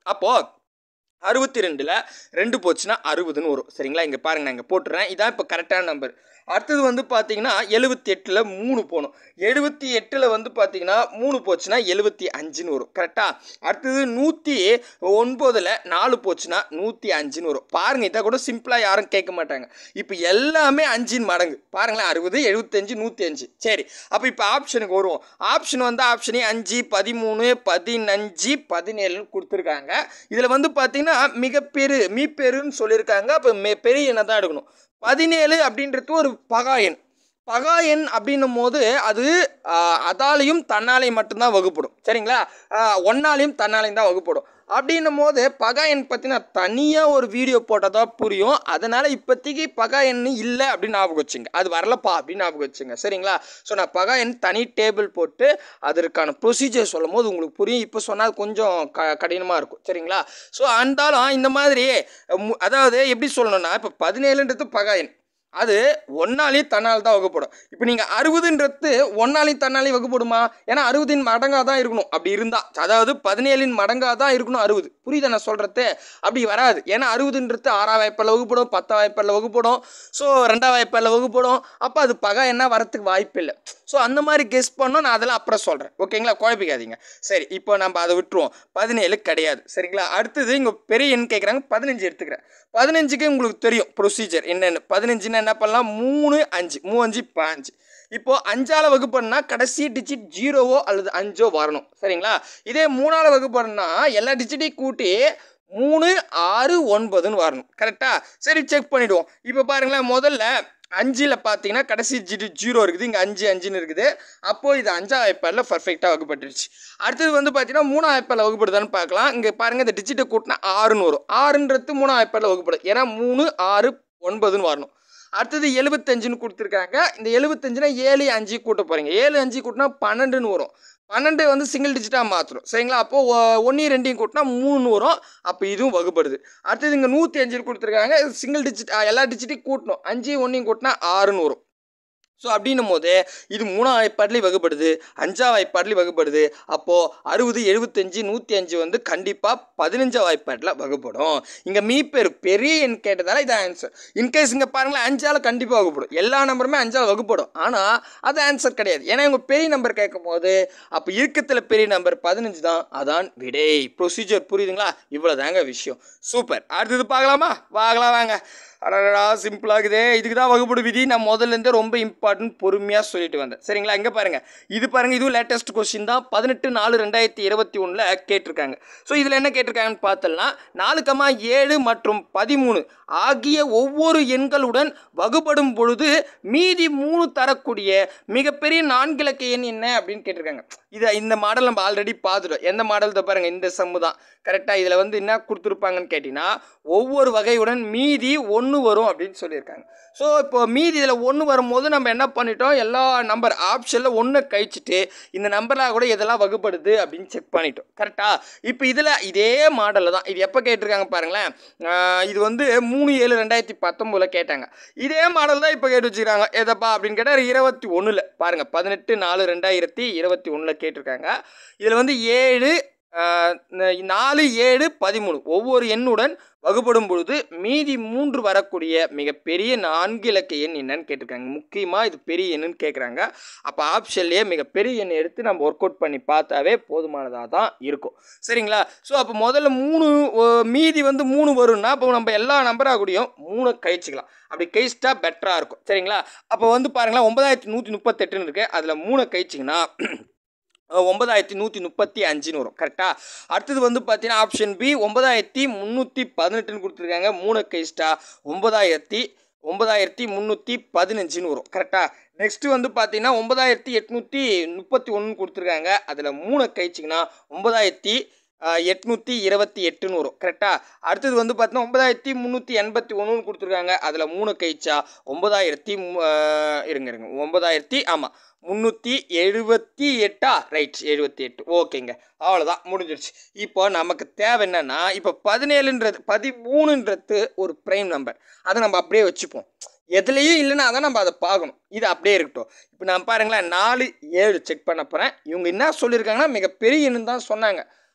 Speaker 1: அப்போது அறுபத்தி ரெண்டில் ரெண்டு போச்சுன்னா அறுபதுன்னு வரும் சரிங்களா இங்கே பாருங்க நான் இங்கே போட்டுறேன் இதான் இப்போ கரெக்டான நம்பர் அடுத்தது வந்து பார்த்தீங்கன்னா எழுபத்தி எட்டில் மூணு போகணும் எழுபத்தி எட்டில் வந்து பார்த்தீங்கன்னா மூணு போச்சுன்னா எழுபத்தி அஞ்சுன்னு வரும் கரெக்டாக அடுத்தது நூற்றி ஒன்பதில் நாலு போச்சுன்னா நூற்றி அஞ்சுன்னு வரும் பாருங்கள் இதை கூட சிம்பிளாக யாரும் கேட்க மாட்டாங்க இப்போ எல்லாமே அஞ்சின் மடங்கு பாருங்களேன் அறுபது எழுபத்தஞ்சு நூற்றி அஞ்சு சரி அப்போ இப்போ ஆப்ஷனுக்கு வருவோம் ஆப்ஷன் வந்து ஆப்ஷனே அஞ்சு பதிமூணு பதினஞ்சு பதினேழுன்னு கொடுத்துருக்காங்க இதில் வந்து பார்த்தீங்கன்னா மிகப்பெரு மீப்பெருன்னு சொல்லியிருக்காங்க அப்போ மெ பெரிய எண்ணை தான் எடுக்கணும் பதினேழு அப்படின்றது ஒரு பகா எண் பகா எண் அப்படின்னும் போது அது ஆ, அதாலையும் தன்னாலையும் மட்டும்தான் வகுப்படும் சரிங்களா ஒன்னாலையும் தன்னாலையும் தான் வகுப்படும் அப்படின்னும் போது பகா எண் பற்றி நான் தனியாக ஒரு வீடியோ போட்டால் தான் புரியும் அதனால் இப்போதைக்கு பகா எண் இல்லை அப்படின்னு ஞாபகம் வச்சுங்க அது வரலப்பா அப்படின்னு ஞாபகம் வச்சுங்க சரிங்களா ஸோ நான் பகா எண் தனி டேபிள் போட்டு அதற்கான ப்ரொசீஜர் சொல்லும் போது உங்களுக்கு புரியும் இப்போ சொன்னால் கொஞ்சம் க கடினமாக இருக்கும் சரிங்களா ஸோ அந்தாலும் இந்த மாதிரி மு- அதாவது எப்படி சொல்லணும்னா இப்போ பதினேழுன்றது பகா எண் அது ஒன்னாலையும் தன்னால் தான் வகுப்படும் இப்போ நீங்கள் அறுபதுன்றது ஒன்னாலையும் தன்னாலையும் வகுப்படுமா ஏன்னா அறுபதின் மடங்காக தான் இருக்கணும் அப்படி இருந்தால் அதாவது பதினேழின் மடங்காக தான் இருக்கணும் அறுபது புரியுதா நான் சொல்கிறது அப்படி வராது ஏன்னா அறுபதுன்றது ஆறாம் வாய்ப்பால் வகுப்படும் பத்தாம் வாய்ப்பால் வகுப்படும் ஸோ ரெண்டாம் வாய்ப்பால் வகுப்படும் அப்போ அது பகா என்ன வரத்துக்கு வாய்ப்பு இல்லை ஸோ அந்த மாதிரி கெஸ் பண்ணோம் நான் அதெல்லாம் அப்புறம் சொல்கிறேன் ஓகேங்களா குழப்பிக்காதீங்க சரி இப்போ நம்ம அதை விட்டுருவோம் பதினேழு கிடையாது சரிங்களா அடுத்தது இங்கே பெரிய எண் கேட்குறாங்க பதினஞ்சு எடுத்துக்கிறேன் பதினஞ்சுக்கு உங்களுக்கு தெரியும் ப்ரொசீஜர் என்னென்னு பதினஞ்சுன்னா என்ன பண்ணலாம் மூணு அஞ்சு மூவஞ்சு பாஞ்சு இப்போ அஞ்சால வகுப்புன்னா கடைசி டிஜிட் ஜீரோவோ அல்லது அஞ்சோ வரணும் சரிங்களா இதே மூணால வகுப்புன்னா எல்லா டிஜிட்டையும் கூட்டி மூணு ஆறு ஒன்பதுன்னு வரணும் கரெக்டா சரி செக் பண்ணிடுவோம் இப்போ பாருங்களேன் முதல்ல அஞ்சில் பார்த்தீங்கன்னா கடைசி ஜிடி ஜீரோ இருக்குது இங்கே அஞ்சு அஞ்சுன்னு இருக்குது அப்போது இது அஞ்சாம் வாய்ப்பாடில் பர்ஃபெக்டாக வகுப்பட்டுருச்சு அடுத்தது வந்து பார்த்தீங்கன்னா மூணாம் வாய்ப்பாடில் வகுப்படுதான்னு பார்க்கலாம் இங்கே பாருங்கள் இந்த டிஜிட்டை கூட்டினா ஆறுன்னு வரும் ஆறுன்றது மூணாம் வாய்ப்பாடில் வகுப்படும் ஏன்னா மூணு ஆறு ஒன்பதுன்னு வரணும் அடுத்தது எழுபத்தஞ்சுன்னு கொடுத்துருக்காங்க இந்த எழுபத்தஞ்சுனா ஏழு அஞ்சு கூட்ட போகிறீங்க ஏழு அஞ்சு கூட்டினா பன்னெண்டுன்னு வரும் பன்னெண்டு வந்து சிங்கிள் டிஜிட்டாக மாற்றணும் சரிங்களா அப்போது ஒன்றையும் ரெண்டையும் கூட்டினா மூணுன்னு வரும் அப்போ இதுவும் வகுப்படுது அடுத்தது இங்கே நூற்றி அஞ்சு கொடுத்துருக்காங்க சிங்கிள் டிஜிட் எல்லா டிஜிட்டையும் கூட்டணும் அஞ்சு ஒன்றையும் கூட்டினா ஆறுன்னு வரும் ஸோ அப்படின்னும் போது இது மூணாம் வாய்ப்பாட்லேயும் வகுப்படுது அஞ்சாம் வாய்ப்பாட்லேயும் வகுப்படுது அப்போது அறுபது எழுபத்தஞ்சு நூற்றி அஞ்சு வந்து கண்டிப்பாக பதினஞ்சாம் வாய்ப்பாட்டில் வகுப்படும் இங்கே மீப்பேர் பெரிய எண் கேட்டதால இது ஆன்சர் இன்கேஸ் இங்கே பாருங்களேன் அஞ்சால் கண்டிப்பாக வகுப்படும் எல்லா நம்பருமே அஞ்சால் வகுப்படும் ஆனால் அது ஆன்சர் கிடையாது ஏன்னா இவங்க பெரிய நம்பர் கேட்கும் போது அப்போ இறுக்கத்தில் பெரிய நம்பர் பதினஞ்சு தான் அதான் விடை ப்ரொசீஜர் புரியுதுங்களா இவ்வளோ தாங்க விஷயம் சூப்பர் அடுத்தது பார்க்கலாமா பார்க்கலாம் வாங்க அடடா சிம்பிளாகுதே இதுக்கு தான் வகுப்படு விதி நான் முதல்ல இருந்தே ரொம்ப இம்பார்ட்டன்ட் பொறுமையாக சொல்லிட்டு வந்தேன் சரிங்களா இங்கே பாருங்கள் இது பாருங்கள் இதுவும் லேட்டஸ்ட் கொஸ்டின் தான் பதினெட்டு நாலு ரெண்டாயிரத்தி இருபத்தி ஒன்றில் கேட்டிருக்காங்க ஸோ இதில் என்ன கேட்டிருக்காங்கன்னு பார்த்தோம்னா நாலு கமா ஏழு மற்றும் பதிமூணு ஆகிய ஒவ்வொரு எண்களுடன் வகுப்படும் பொழுது மீதி மூணு தரக்கூடிய மிகப்பெரிய நான்கிலக்க எண் என்ன அப்படின்னு கேட்டிருக்காங்க இதை இந்த மாடல் நம்ம ஆல்ரெடி பார்த்துட்டோம் எந்த மாடல் தான் பாருங்கள் இந்த சம்மு தான் கரெக்டாக இதில் வந்து என்ன கொடுத்துருப்பாங்கன்னு கேட்டிங்கன்னா ஒவ்வொரு வகையுடன் மீதி ஒன்று வரும் அப்படின்னு சொல்லியிருக்காங்க ஸோ இப்போ மீதி இதில் ஒன்று வரும்போது நம்ம என்ன பண்ணிட்டோம் எல்லா நம்பர் ஆப்ஷனில் ஒன்று கழிச்சிட்டு இந்த நம்பராக கூட இதெல்லாம் வகுப்படுது அப்படின்னு செக் பண்ணிட்டோம் கரெக்டாக இப்போ இதில் இதே மாடலில் தான் இது எப்போ கேட்டிருக்காங்க பாருங்களேன் ஆஹ் இது வந்து மூணு ஏழு ரெண்டாயிரத்தி பத்தொம்போதில் கேட்டாங்க இதே மாடல் தான் இப்போ கேட்டு வச்சுக்கிறாங்க எதப்பா அப்படின்னு கேட்டால் இருபத்தி ஒன்றில் பாருங்கள் பதினெட்டு நாலு ரெண்டாயிரத்தி இருபத்தி ஒன்றில் கேட்டிருக்காங்க இதில் வந்து ஏழு ஆஹ் ந- நாலு ஏழு பதிமூணு ஒவ்வொரு எண்ணுடன் வகுப்படும் பொழுது மீதி மூன்று வரக்கூடிய மிகப்பெரிய நான்கு இலக்க எண் என்னன்னு கேட்டிருக்காங்க முக்கியமாக இது பெரிய எண்ணுன்னு கேட்குறாங்க அப்போ ஆப்ஷன்லேயே மிகப்பெரிய எண் எடுத்து நம்ம ஒர்க் அவுட் பண்ணி பார்த்தாவே போதுமானதாக தான் இருக்கும் சரிங்களா ஸோ அப்போ முதல்ல மூணு ஓ, மீதி வந்து மூணு வரும்னா அப்போ நம்ம எல்லா நம்பராக கூடயும் மூணு கழிச்சிக்கலாம் அப்படி கழிச்சிட்டா பெட்டராக இருக்கும் சரிங்களா அப்போ வந்து பாருங்களேன் ஒன்பதாயிரத்தி நூற்றி முப்பத்தெட்டுன்னு இருக்குது அதில் மூணு கழிச்சிங்கன்னா ஒன்பதாயிரத்தி நூற்றி முப்பத்தி அஞ்சுன்னு வரும் கரெக்டாக அடுத்தது வந்து பார்த்தீங்கன்னா ஆப்ஷன் பி ஒன்பதாயிரத்தி முந்நூற்றி பதினெட்டுன்னு கொடுத்துருக்காங்க மூணு கைஸ்டா ஒன்பதாயிரத்தி ஒன்பதாயிரத்தி முந்நூற்றி பதினஞ்சுன்னு வரும் கரெக்டாக நெக்ஸ்ட்டு வந்து பார்த்தீங்கன்னா ஒன்பதாயிரத்தி எட்நூற்றி முப்பத்தி ஒன்று கொடுத்துருக்காங்க அதில் மூணு கழிச்சிங்கன்னா ஒன்பதாயிரத்தி எட்நூற்றி இருபத்தி எட்டுன்னு வரும் கரெக்டாக அடுத்தது வந்து பார்த்தீங்கன்னா ஒன்பதாயிரத்தி முந்நூற்றி எண்பத்தி ஒன்றுன்னு கொடுத்துருக்காங்க அதில் மூணு கழிச்சா ஒன்பதாயிரத்தி மு- ஆஹ் இருங்க இருங்க ஒன்பதாயிரத்தி ஆமாம் முந்நூற்றி எழுபத்தி எட்டா ரைட் எழுபத்தி எட்டு ஓகேங்க அவ்வளோதான் முடிஞ்சிருச்சு இப்போ நமக்கு தேவை என்னன்னா இப்போ பதினேழுன்றது பதிமூணுன்றது ஒரு ப்ரைம் நம்பர் அதை நம்ம அப்படியே வச்சுப்போம் எதுலேயும் இல்லைன்னா அதான் நம்ம அதை பார்க்கணும் இது அப்படியே இருக்கட்டும் இப்போ நான் பாருங்களேன் நாலு ஏழு செக் பண்ண போகிறேன் இவங்க என்ன சொல்லியிருக்காங்கன்னா மிகப்பெரிய எண்ணு தான் சொன்னாங்க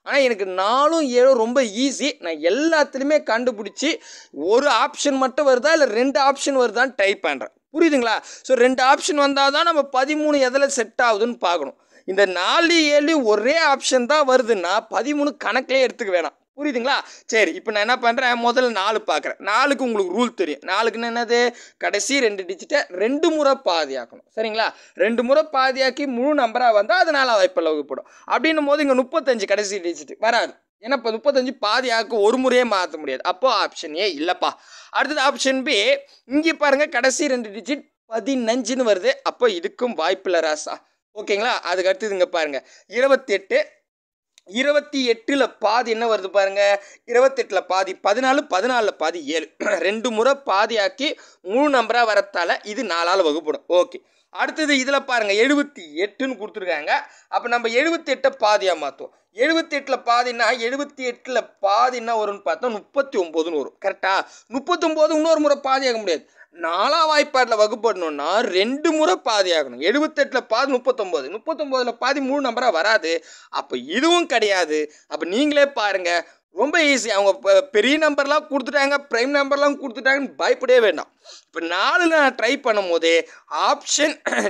Speaker 1: ஆனால் எனக்கு நாலும் ஏழும் ரொம்ப ஈஸி நான் எல்லாத்துலேயுமே கண்டுபிடிச்சி ஒரு ஆப்ஷன் மட்டும் வருதா இல்லை ரெண்டு ஆப்ஷன் வருதான்னு டைப் பண்ணுறேன் புரியுதுங்களா ஸோ ரெண்டு ஆப்ஷன் வந்தால் தான் நம்ம பதிமூணு எதில் செட் ஆகுதுன்னு பார்க்கணும் இந்த நாலு ஏழு ஒரே ஆப்ஷன் தான் வருதுன்னா பதிமூணு கணக்கிலே எடுத்துக்க வேணாம் புரியுதுங்களா சரி இப்போ நான் என்ன பண்ணுறேன் முதல்ல நாலு பார்க்குறேன் நாலுக்கு உங்களுக்கு ரூல் தெரியும் நாலுக்குன்னு என்னது கடைசி ரெண்டு டிஜிட்டை ரெண்டு முறை பாதியாக்கணும் சரிங்களா ரெண்டு முறை பாதியாக்கி முழு நம்பராக வந்தால் அது நாலா வாய்ப்பில் வகுப்படும் அப்படின்னும் போது இங்கே முப்பத்தஞ்சு கடைசி டிஜிட் வராது ஏன்னா இப்போ முப்பத்தஞ்சு பாதியாக்கு ஒரு முறையே மாற்ற முடியாது அப்போ ஆப்ஷன் ஏ இல்லைப்பா அடுத்தது ஆப்ஷன் பி இங்கே பாருங்கள் கடைசி ரெண்டு டிஜிட் பதினஞ்சுன்னு வருது அப்போ இதுக்கும் வாய்ப்பில்லை ராசா ஓகேங்களா அதுக்கு அடுத்தது இங்கே பாருங்கள் இருபத்தெட்டு இருபத்தி எட்டில் பாதி என்ன வருது பாருங்க இருபத்தெட்டில் பாதி பதினாலு பதினாலில் பாதி ஏழு ரெண்டு முறை பாதியாக்கி முழு நம்பராக வரத்தால இது நாலால் வகுப்படும் ஓகே அடுத்தது இதில் பாருங்க எழுபத்தி எட்டுன்னு கொடுத்துருக்காங்க அப்போ நம்ம எழுபத்தி எட்டை பாதியாக மாற்றுவோம் எழுபத்தி எட்டில் பாதின்னா எழுபத்தி எட்டில் பாதி என்ன வரும்னு பார்த்தா முப்பத்தி ஒம்போதுன்னு வரும் கரெக்டா முப்பத்தொம்போது இன்னொரு முறை பாதியாக முடியாது நாலாம் வாய்ப்பாட்டில் வகுப்படணும்னா ரெண்டு முறை பாதி ஆகணும் எழுபத்தெட்டில் பாதி முப்பத்தொம்போது முப்பத்தொம்போதில் பாதி மூணு நம்பராக வராது அப்போ இதுவும் கிடையாது அப்போ நீங்களே பாருங்கள் ரொம்ப ஈஸி அவங்க பெ- பெரிய நம்பர்லாம் கொடுத்துட்டாங்க ப்ரைம் நம்பர்லாம் கொடுத்துட்டாங்கன்னு பயப்படவே வேண்டாம் இப்போ நாலில் நான் ட்ரை பண்ணும் போதே ஆப்ஷன்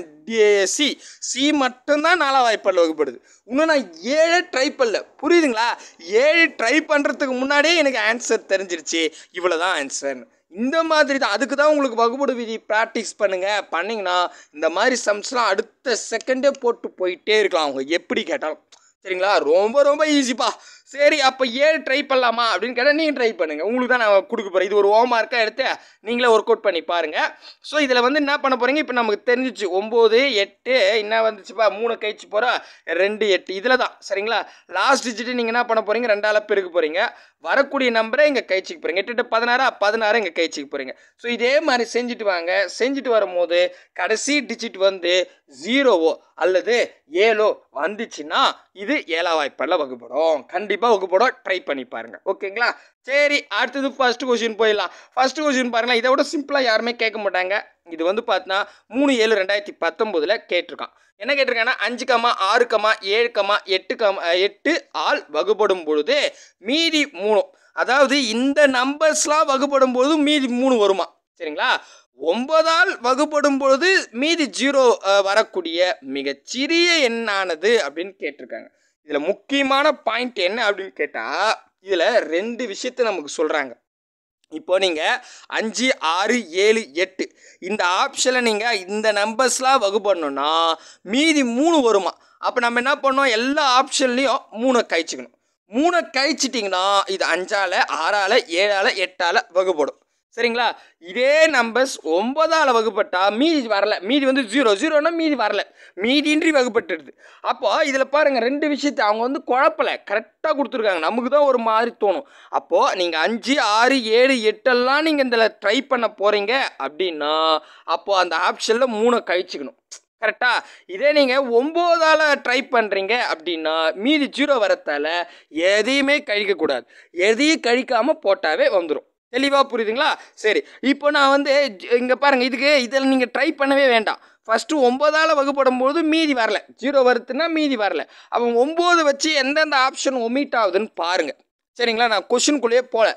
Speaker 1: சி சி மட்டும்தான் நாலா வாய்ப்பாடில் வகுப்படுது இன்னும் நான் ஏழு ட்ரை பண்ணல புரியுதுங்களா ஏழு ட்ரை பண்ணுறதுக்கு முன்னாடியே எனக்கு ஆன்சர் தெரிஞ்சிருச்சு இவ்வளோ தான் ஆன்சர்னு இந்த மாதிரி தான் அதுக்கு தான் உங்களுக்கு வகுப்படு விதி ப்ராக்டிஸ் பண்ணுங்கள் பண்ணிங்கன்னா இந்த மாதிரி சம்ஸ்லாம் அடுத்த செகண்டே போட்டு போயிட்டே இருக்கலாம் அவங்க எப்படி கேட்டாலும் சரிங்களா ரொம்ப ரொம்ப ஈஸிப்பா சரி அப்போ ஏழு ட்ரை பண்ணலாமா அப்படின்னு கேட்டால் நீங்கள் ட்ரை பண்ணுங்கள் உங்களுக்கு தான் நான் கொடுக்க போகிறேன் இது ஒரு ஹோம் மார்க்காக எடுத்து நீங்களே ஒர்க் அவுட் பண்ணி பாருங்கள் ஸோ இதில் வந்து என்ன பண்ண போகிறீங்க இப்போ நமக்கு தெரிஞ்சிச்சு ஒம்பது எட்டு என்ன வந்துச்சுப்பா மூணு கழிச்சு போகிறா ரெண்டு எட்டு இதில் தான் சரிங்களா லாஸ்ட் டிஜிட்டு நீங்கள் என்ன பண்ண போகிறீங்க ரெண்டால பெருக்க போகிறீங்க வரக்கூடிய நம்பரை இங்கே கழிச்சிக்க போகிறீங்க எட்டு எட்டு பதினாறா பதினாறு இங்கே கழிச்சிக்க போகிறீங்க ஸோ இதே மாதிரி செஞ்சுட்டு வாங்க செஞ்சுட்டு வரும்போது கடைசி டிஜிட் வந்து ஜீரோவோ அல்லது ஏழோ வந்துச்சுன்னா இது ஏழா வாய்ப்பாடில் வகுப்படும் கண்டிப்பாக வகுப்படும் ட்ரை பண்ணி பாருங்கள் ஓகேங்களா சரி அடுத்தது ஃபர்ஸ்ட் கொஷின் போயிடலாம் ஃபர்ஸ்ட் கொஷின் பாருங்களேன் இதை விட சிம்பிளாக யாருமே கேட்க மாட்டாங்க இது வந்து பார்த்தீங்கன்னா மூணு ஏழு ரெண்டாயிரத்தி பத்தொம்போதில் கேட்டிருக்கான் என்ன கேட்டிருக்காங்கன்னா அஞ்சு கமா ஆறு கமா ஏழு கமா எட்டு கமா அஹ், எட்டு ஆள் வகுப்படும் பொழுது மீதி மூணு அதாவது இந்த நம்பர்ஸ்லாம் வகுப்படும் பொழுது மீதி மூணு வருமா சரிங்களா ஒன்பதால் வகுப்படும் பொழுது மீதி ஜீரோ அஹ், வரக்கூடிய மிகச்சிறிய எண்ணானது அப்படின்னு கேட்டிருக்காங்க இதில் முக்கியமான பாயிண்ட் என்ன அப்படின்னு கேட்டால் இதில் ரெண்டு விஷயத்தை நமக்கு சொல்கிறாங்க இப்போ நீங்கள் அஞ்சு ஆறு ஏழு எட்டு இந்த ஆப்ஷனில் நீங்கள் இந்த நம்பர்ஸ்லாம் வகுப்படணும்னா மீதி மூணு வருமா அப்போ நம்ம என்ன பண்ணோம் எல்லா ஆப்ஷன்லேயும் மூணை கழிச்சுக்கணும் மூணை கழிச்சிட்டிங்கன்னா இது அஞ்சால் ஆறால் ஏழால் எட்டால் வகுப்படும் சரிங்களா இதே நம்பர்ஸ் ஒன்பதால் வகுப்பட்டா மீதி வரல மீதி வந்து ஜீரோ ஜீரோனா மீதி வரல மீதின்றி வகுப்பட்டுடுது அப்போ இதில் பாருங்கள் ரெண்டு விஷயத்தை அவங்க வந்து குழப்பலை கரெக்டாக கொடுத்துருக்காங்க நமக்கு தான் ஒரு மாதிரி தோணும் அப்போது நீங்கள் அஞ்சு ஆறு ஏழு எட்டெல்லாம் நீங்கள் இதில் ட்ரை பண்ண போகிறீங்க அப்படின்னா அப்போது அந்த ஆப்ஷனில் மூணை கழிச்சுக்கணும் கரெக்டா இதே நீங்கள் ஒம்போதால் ட்ரை பண்ணுறீங்க அப்படின்னா மீதி ஜீரோ வரத்தால் எதையுமே கழிக்கக்கூடாது எதையும் கழிக்காமல் போட்டாவே வந்துடும் தெளிவாக புரியுதுங்களா சரி இப்போ நான் வந்து இங்கே பாருங்கள் இதுக்கு இதில் நீங்கள் ட்ரை பண்ணவே வேண்டாம் ஃபஸ்ட்டு ஒம்போதால் வகுப்படும் போது மீதி வரல ஜீரோ வருதுன்னா மீதி வரல அப்போ ஒம்பது வச்சு எந்தெந்த ஆப்ஷன் ஒமிட் ஆகுதுன்னு பாருங்கள் சரிங்களா நான் கொஷினுக்குள்ளேயே போகல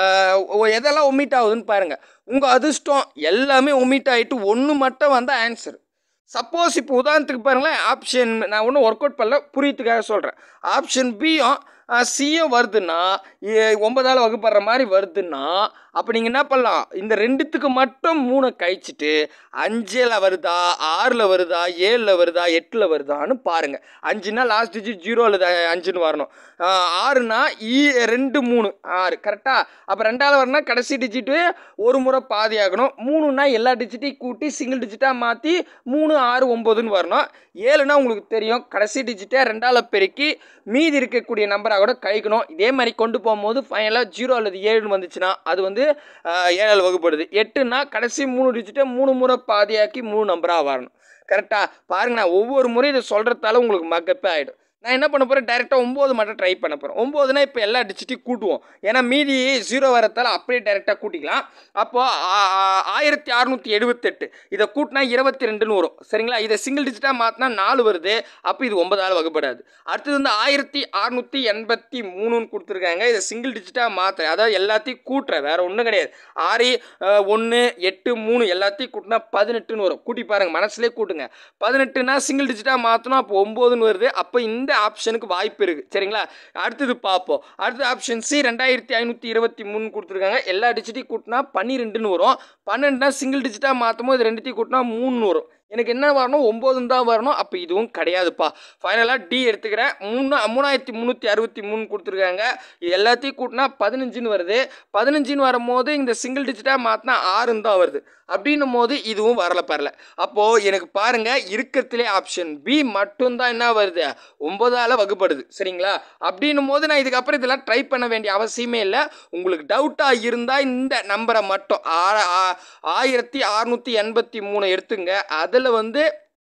Speaker 1: ஆஹ் எதெல்லாம் ஒமிட் ஆகுதுன்னு பாருங்கள் உங்கள் அதிர்ஷ்டம் எல்லாமே ஒமிட் ஆகிட்டு ஒன்று மட்டும் வந்தால் ஆன்சர் சப்போஸ் இப்போ உதாரணத்துக்கு பாருங்களேன் ஆப்ஷன் நான் ஒன்றும் ஒர்க் அவுட் பண்ணல புரியத்துக்காக சொல்கிறேன் ஆப்ஷன் பியும் சியும் வருதுன்னா ஏ- ஒன்பதால் வகுப்படுற மாதிரி வருதுன்னா அப்போ நீங்கள் என்ன பண்ணலாம் இந்த ரெண்டுத்துக்கு மட்டும் மூணை கழிச்சிட்டு அஞ்சில் வருதா ஆறில் வருதா ஏழில் வருதா எட்டில் வருதான்னு பாருங்கள் அஞ்சுனா லாஸ்ட் டிஜிட் ஜீரோ அல்லது அஞ்சுன்னு வரணும் ஆஹ் ஆறுனா ஈ ரெண்டு மூணு ஆறு கரெக்டாக அப்போ ரெண்டாவது வரணும்னா கடைசி டிஜிட்டு ஒரு முறை பாதி ஆகணும் மூணுனா எல்லா டிஜிட்டையும் கூட்டி சிங்கிள் டிஜிட்டாக மாற்றி மூணு ஆறு ஒம்போதுன்னு வரணும் ஏழுனா உங்களுக்கு தெரியும் கடைசி டிஜிட்டை ரெண்டாவில் பெருக்கி மீதி இருக்கக்கூடிய நம்பராக கூட கழிக்கணும் இதே மாதிரி கொண்டு போகும்போது ஃபைனலாக ஜீரோ அல்லது ஏழுன்னு வந்துச்சுன்னா அது வந்து ஆஹ், ஏழால் வகுப்படுது எட்டுனா கடைசி மூணு டிஜிட்டை மூணு முறை பாதியாக்கி மூணு நம்பராக வரணும் கரெக்டாக பாருங்க நான் ஒவ்வொரு முறையும் இதை சொல்கிறதால உங்களுக்கு மக்கப்பே ஆகிடும் நான் என்ன பண்ண போகிறேன் டேரெக்டாக ஒம்பது மட்டும் ட்ரை பண்ண போகிறேன் ஒம்போதுனா இப்போ எல்லா டிஜிட்டையும் கூட்டுவோம் ஏன்னா மீதி ஜீரோ வரத்தால் அப்படியே டேரெக்டாக கூட்டிக்கலாம் அப்போது ஆயிரத்தி அறநூற்றி எழுபத்தெட்டு இதை கூட்டினா இருபத்தி ரெண்டுன்னு வரும் சரிங்களா இதை சிங்கிள் டிஜிட்டாக மாற்றினா நாலு வருது அப்போ இது ஒன்பதால் வகுப்படாது அடுத்தது வந்து ஆயிரத்தி அறநூற்றி எண்பத்தி மூணுன்னு கொடுத்துருக்காங்க இதை சிங்கிள் டிஜிட்டாக மாற்ற அதாவது எல்லாத்தையும் கூட்டுறேன் வேறு ஒன்றும் கிடையாது ஆறு ஒன்று எட்டு மூணு எல்லாத்தையும் கூட்டினா பதினெட்டுன்னு வரும் கூட்டி பாருங்கள் மனசுலேயே கூட்டுங்க பதினெட்டுனா சிங்கிள் டிஜிட்டாக மாற்றணும் அப்போ ஒம்போதுன்னு வருது அப்போ இந்த ஆப்ஷனுக்கு வாய்ப்பு இருக்குது சரிங்களா அடுத்தது பார்ப்போம் அடுத்த ஆப்ஷன் சி ரெண்டாயிரத்தி ஐநூற்றி இருபத்தி மூணு கொடுத்துருக்காங்க எல்லா டிஜிட்டையும் கூட்டினா பன்னிரெண்டுன்னு வரும் பன்னெண்டுனா சிங்கிள் டிஜிட்டாக மாற்றும் போது ரெண்டுத்தையும் கூட்டினா மூணுன்னு வரும் எனக்கு என்ன வரணும் ஒம்போதுன்னு தான் வரணும் அப்போ இதுவும் கிடையாதுப்பா ஃபைனலாக டி எடுத்துக்கிறேன் மூணு மூணாயிரத்தி முந்நூற்றி அறுபத்தி மூணு கொடுத்துருக்காங்க இது எல்லாத்தையும் கூட்டினா பதினஞ்சுன்னு வருது பதினஞ்சுன்னு வரும்போது இந்த சிங்கிள் டிஜிட்டாக மாற்றினா ஆறுன்னு தான் வருது அப்படின்னும் போது இதுவும் வரல பரல அப்போது எனக்கு பாருங்கள் இருக்கிறதுலே ஆப்ஷன் பி மட்டும்தான் என்ன வருது ஒன்பதால் வகுப்படுது சரிங்களா அப்படின்னும் போது நான் இதுக்கப்புறம் இதெல்லாம் ட்ரை பண்ண வேண்டிய அவசியமே இல்லை உங்களுக்கு டவுட்டாக இருந்தால் இந்த நம்பரை மட்டும் ஆ- ஆ- ஆயிரத்தி அறநூற்றி எண்பத்தி மூணு எடுத்துங்க அதில் வந்து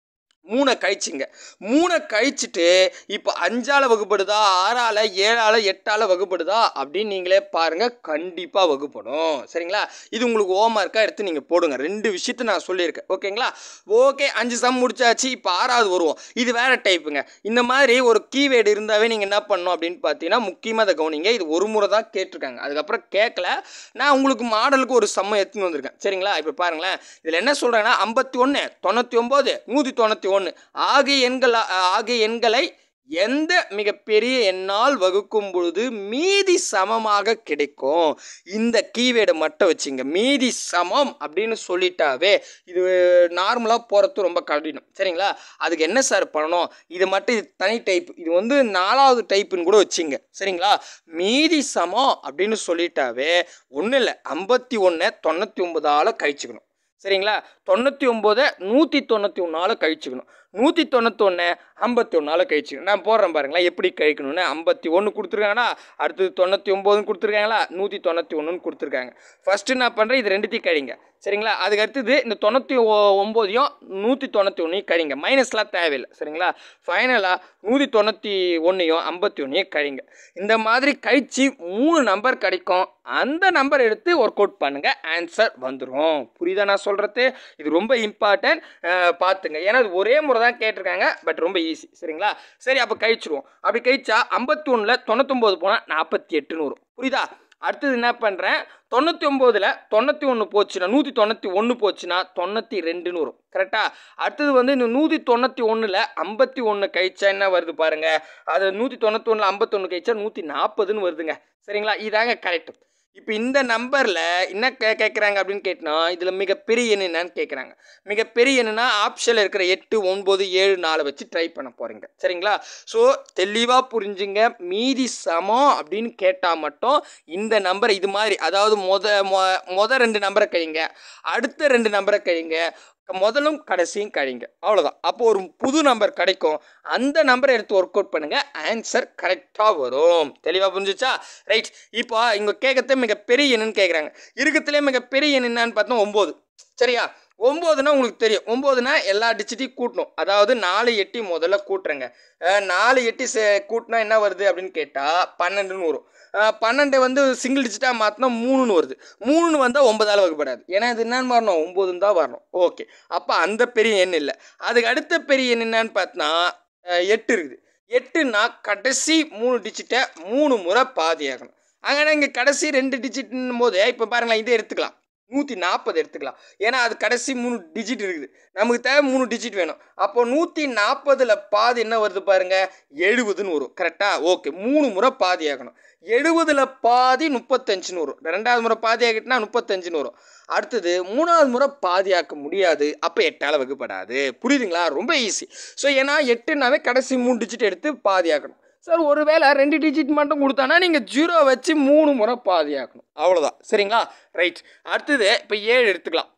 Speaker 1: மூணை கழிச்சுங்க மூணை கழிச்சிட்டு இப்போ அஞ்சால் வகுப்படுதா ஆறால் ஏழால் எட்டால் வகுப்படுதா அப்படின்னு நீங்களே பாருங்கள் கண்டிப்பாக வகுப்படும் சரிங்களா இது உங்களுக்கு ஹோம்ஒர்க்காக எடுத்து நீங்கள் போடுங்க ரெண்டு விஷயத்த நான் சொல்லியிருக்கேன் ஓகேங்களா ஓகே அஞ்சு சம் முடிச்சாச்சு இப்போ ஆறாவது வருவோம் இது வேறு டைப்புங்க இந்த மாதிரி ஒரு கீவேர்டு இருந்தாவே நீங்கள் என்ன பண்ணணும் அப்படின்னு பார்த்தீங்கன்னா முக்கியமாக அதை கவனிங்க இது ஒரு முறை தான் கேட்டிருக்காங்க அதுக்கப்புறம் கேட்கல நான் உங்களுக்கு மாடலுக்கு ஒரு சம்ம எடுத்துன்னு வந்திருக்கேன் சரிங்களா இப்போ பாருங்களேன் இதில் என்ன சொல்கிறேன்னா ஐம்பத்தி ஒன்று தொண்ணூற்றி ஒம்பது நூற்றி தொண்ணூற்றி ஒன்று ஆகிய எண்கள் ஆகிய எண்களை எந்த மிகப்பெரிய எண்ணால் வகுக்கும் பொழுது மீதி சமமாக கிடைக்கும் இந்த கீவேர்டை மட்டும் வச்சுங்க மீதி சமம் அப்படின்னு சொல்லிட்டாவே இது நார்மலாக போகிறது ரொம்ப கடினம் சரிங்களா அதுக்கு என்ன சார் பண்ணணும் இது மட்டும் இது தனி டைப் இது வந்து நாலாவது டைப்புன்னு கூட வச்சுங்க சரிங்களா மீதி சமம் அப்படின்னு சொல்லிட்டாவே ஒன்றும் இல்லை ஐம்பத்தி ஒன்று தொண்ணூற்றி ஒன்பதால் கழிச்சுக்கணும் சரிங்களா தொண்ணூற்றி ஒம்போதை நூற்றி தொண்ணூற்றி ஒன்றால் கழிச்சுக்கணும் நூற்றி தொண்ணூத்தொன்று ஐம்பத்தி ஒன்றால் கழிச்சுக்கணும் நான் போடுறேன் பாருங்களேன் எப்படி கழிக்கணும்னு ஐம்பத்தி ஒன்று கொடுத்துருக்காங்கன்னா அடுத்தது தொண்ணூற்றி ஒம்போதுன்னு கொடுத்துருக்காங்களா நூற்றி தொண்ணூற்றி ஒன்றுன்னு கொடுத்துருக்காங்க ஃபஸ்ட்டு நான் பண்ணுறேன் இது ரெண்டுத்தையும் கழிங்க சரிங்களா அதுக்கு அடுத்தது இந்த தொண்ணூற்றி ஒம்போதையும் நூற்றி தொண்ணூற்றி ஒன்றையும் கழிங்க மைனஸ்லாம் தேவையில்லை சரிங்களா ஃபைனலாக நூற்றி தொண்ணூற்றி ஒன்றையும் ஐம்பத்தி ஒன்றையும் கழிங்க இந்த மாதிரி கழிச்சு மூணு நம்பர் கிடைக்கும் அந்த நம்பர் எடுத்து ஒர்க் அவுட் பண்ணுங்கள் ஆன்சர் வந்துடும் புரியுதா நான் சொல்கிறது இது ரொம்ப இம்பார்ட்டன்ட் பார்த்துங்க ஏன்னா இது ஒரே முறை தான் கேட்டிருக்காங்க பட் ரொம்ப ஈஸி சரிங்களா சரி அப்போ கழிச்சிருவோம் அப்படி கழிச்சா ஐம்பத்தி ஒன்றில் தொண்ணூத்தொம்பது போனால் நாற்பத்தி எட்டுன்னு வரும் புரியுதா அடுத்தது என்ன பண்ணுறேன் தொண்ணூற்றி ஒம்போதில் தொண்ணூற்றி ஒன்று போச்சுன்னா நூற்றி தொண்ணூற்றி ஒன்று போச்சுன்னா தொண்ணூற்றி ரெண்டுன்னு வரும் கரெக்டாக அடுத்தது வந்து இந்த நூற்றி தொண்ணூற்றி ஒன்றில் ஐம்பத்தி ஒன்று கழிச்சா என்ன வருது பாருங்கள் அது நூற்றி தொண்ணூற்றி ஒன்றில் ஐம்பத்தொன்று கழிச்சா நூற்றி நாற்பதுன்னு வருதுங்க சரிங்களா இதாங்க கரெக்ட் இப்போ இந்த நம்பரில் என்ன கே கேட்குறாங்க அப்படின்னு கேட்டினா இதில் மிகப்பெரிய எண் என்னன்னு கேட்குறாங்க மிகப்பெரிய எண்ணுனா ஆப்ஷனில் இருக்கிற எட்டு ஒன்பது ஏழு நாலு வச்சு ட்ரை பண்ண போகிறீங்க சரிங்களா ஸோ தெளிவாக புரிஞ்சுங்க மீதி சமம் அப்படின்னு கேட்டால் மட்டும் இந்த நம்பர் இது மாதிரி அதாவது மொத மொ மொத ரெண்டு நம்பரை கழிங்க அடுத்த ரெண்டு நம்பரை கழிங்க முதலும் கடைசியும் கழிங்க அவ்வளோதான் அப்போ ஒரு புது நம்பர் கிடைக்கும் அந்த நம்பரை எடுத்து ஒர்க் அவுட் பண்ணுங்கள் ஆன்சர் கரெக்டாக வரும் தெளிவாக புரிஞ்சுச்சா ரைட் இப்போ இங்கே கேட்கறது மிகப்பெரிய எண்ணுன்னு கேட்குறாங்க இருக்கிறதுலே மிகப்பெரிய எண் என்னன்னு பார்த்தா ஒம்பது சரியா ஒம்போதுனா உங்களுக்கு தெரியும் ஒம்போதுனா எல்லா டிஜிட்டையும் கூட்டணும் அதாவது நாலு எட்டி முதல்ல கூட்டுறேங்க அஹ் நாலு எட்டி சே கூட்டினா என்ன வருது அப்படின்னு கேட்டால் பன்னெண்டுன்னு வரும் அஹ் பன்னெண்டு வந்து சிங்கிள் டிஜிட்டாக மாற்றினா மூணுன்னு வருது மூணுன்னு வந்தால் ஒன்பதால் வகுப்படாது ஏன்னா இது என்னன்னு வரணும் ஒம்போதுன்னு தான் வரணும் ஓகே அப்போ அந்த பெரிய எண் இல்லை அதுக்கு அடுத்த பெரிய எண் என்னன்னு பார்த்தோன்னா எட்டு இருக்குது எட்டுனா கடைசி மூணு டிஜிட்டை மூணு முறை பாதியாகணும் அங்கே இங்கே கடைசி ரெண்டு டிஜிட்னும் போது இப்போ பாருங்களேன் இதே எடுத்துக்கலாம் நூற்றி நாற்பது எடுத்துக்கலாம் ஏன்னா அது கடைசி மூணு டிஜிட் இருக்குது நமக்கு தேவை மூணு டிஜிட் வேணும் அப்போ நூற்றி நாற்பதில் பாதி என்ன வருது பாருங்க எழுபதுன்னு வரும் கரெக்டாக ஓகே மூணு முறை பாதி ஆகணும் எழுபதில் பாதி முப்பத்தஞ்சுன்னு வரும் ரெண்டாவது முறை பாதி ஆகிட்டுனா முப்பத்தஞ்சுன்னு வரும் அடுத்தது மூணாவது முறை பாதியாக்க முடியாது அப்போ எட்டால் வகுப்படாது புரியுதுங்களா ரொம்ப ஈஸி ஸோ ஏன்னா எட்டுனாவே கடைசி மூணு டிஜிட் எடுத்து பாதியாக்கணும் சார் ஒருவேளை ரெண்டு டிஜிட் மட்டும் கொடுத்தானா நீங்கள் ஜீரோ வச்சு மூணு முறை பாதியாக்கணும் அவ்வளோதான் சரிங்களா ரைட் அடுத்தது இப்போ ஏழு எடுத்துக்கலாம்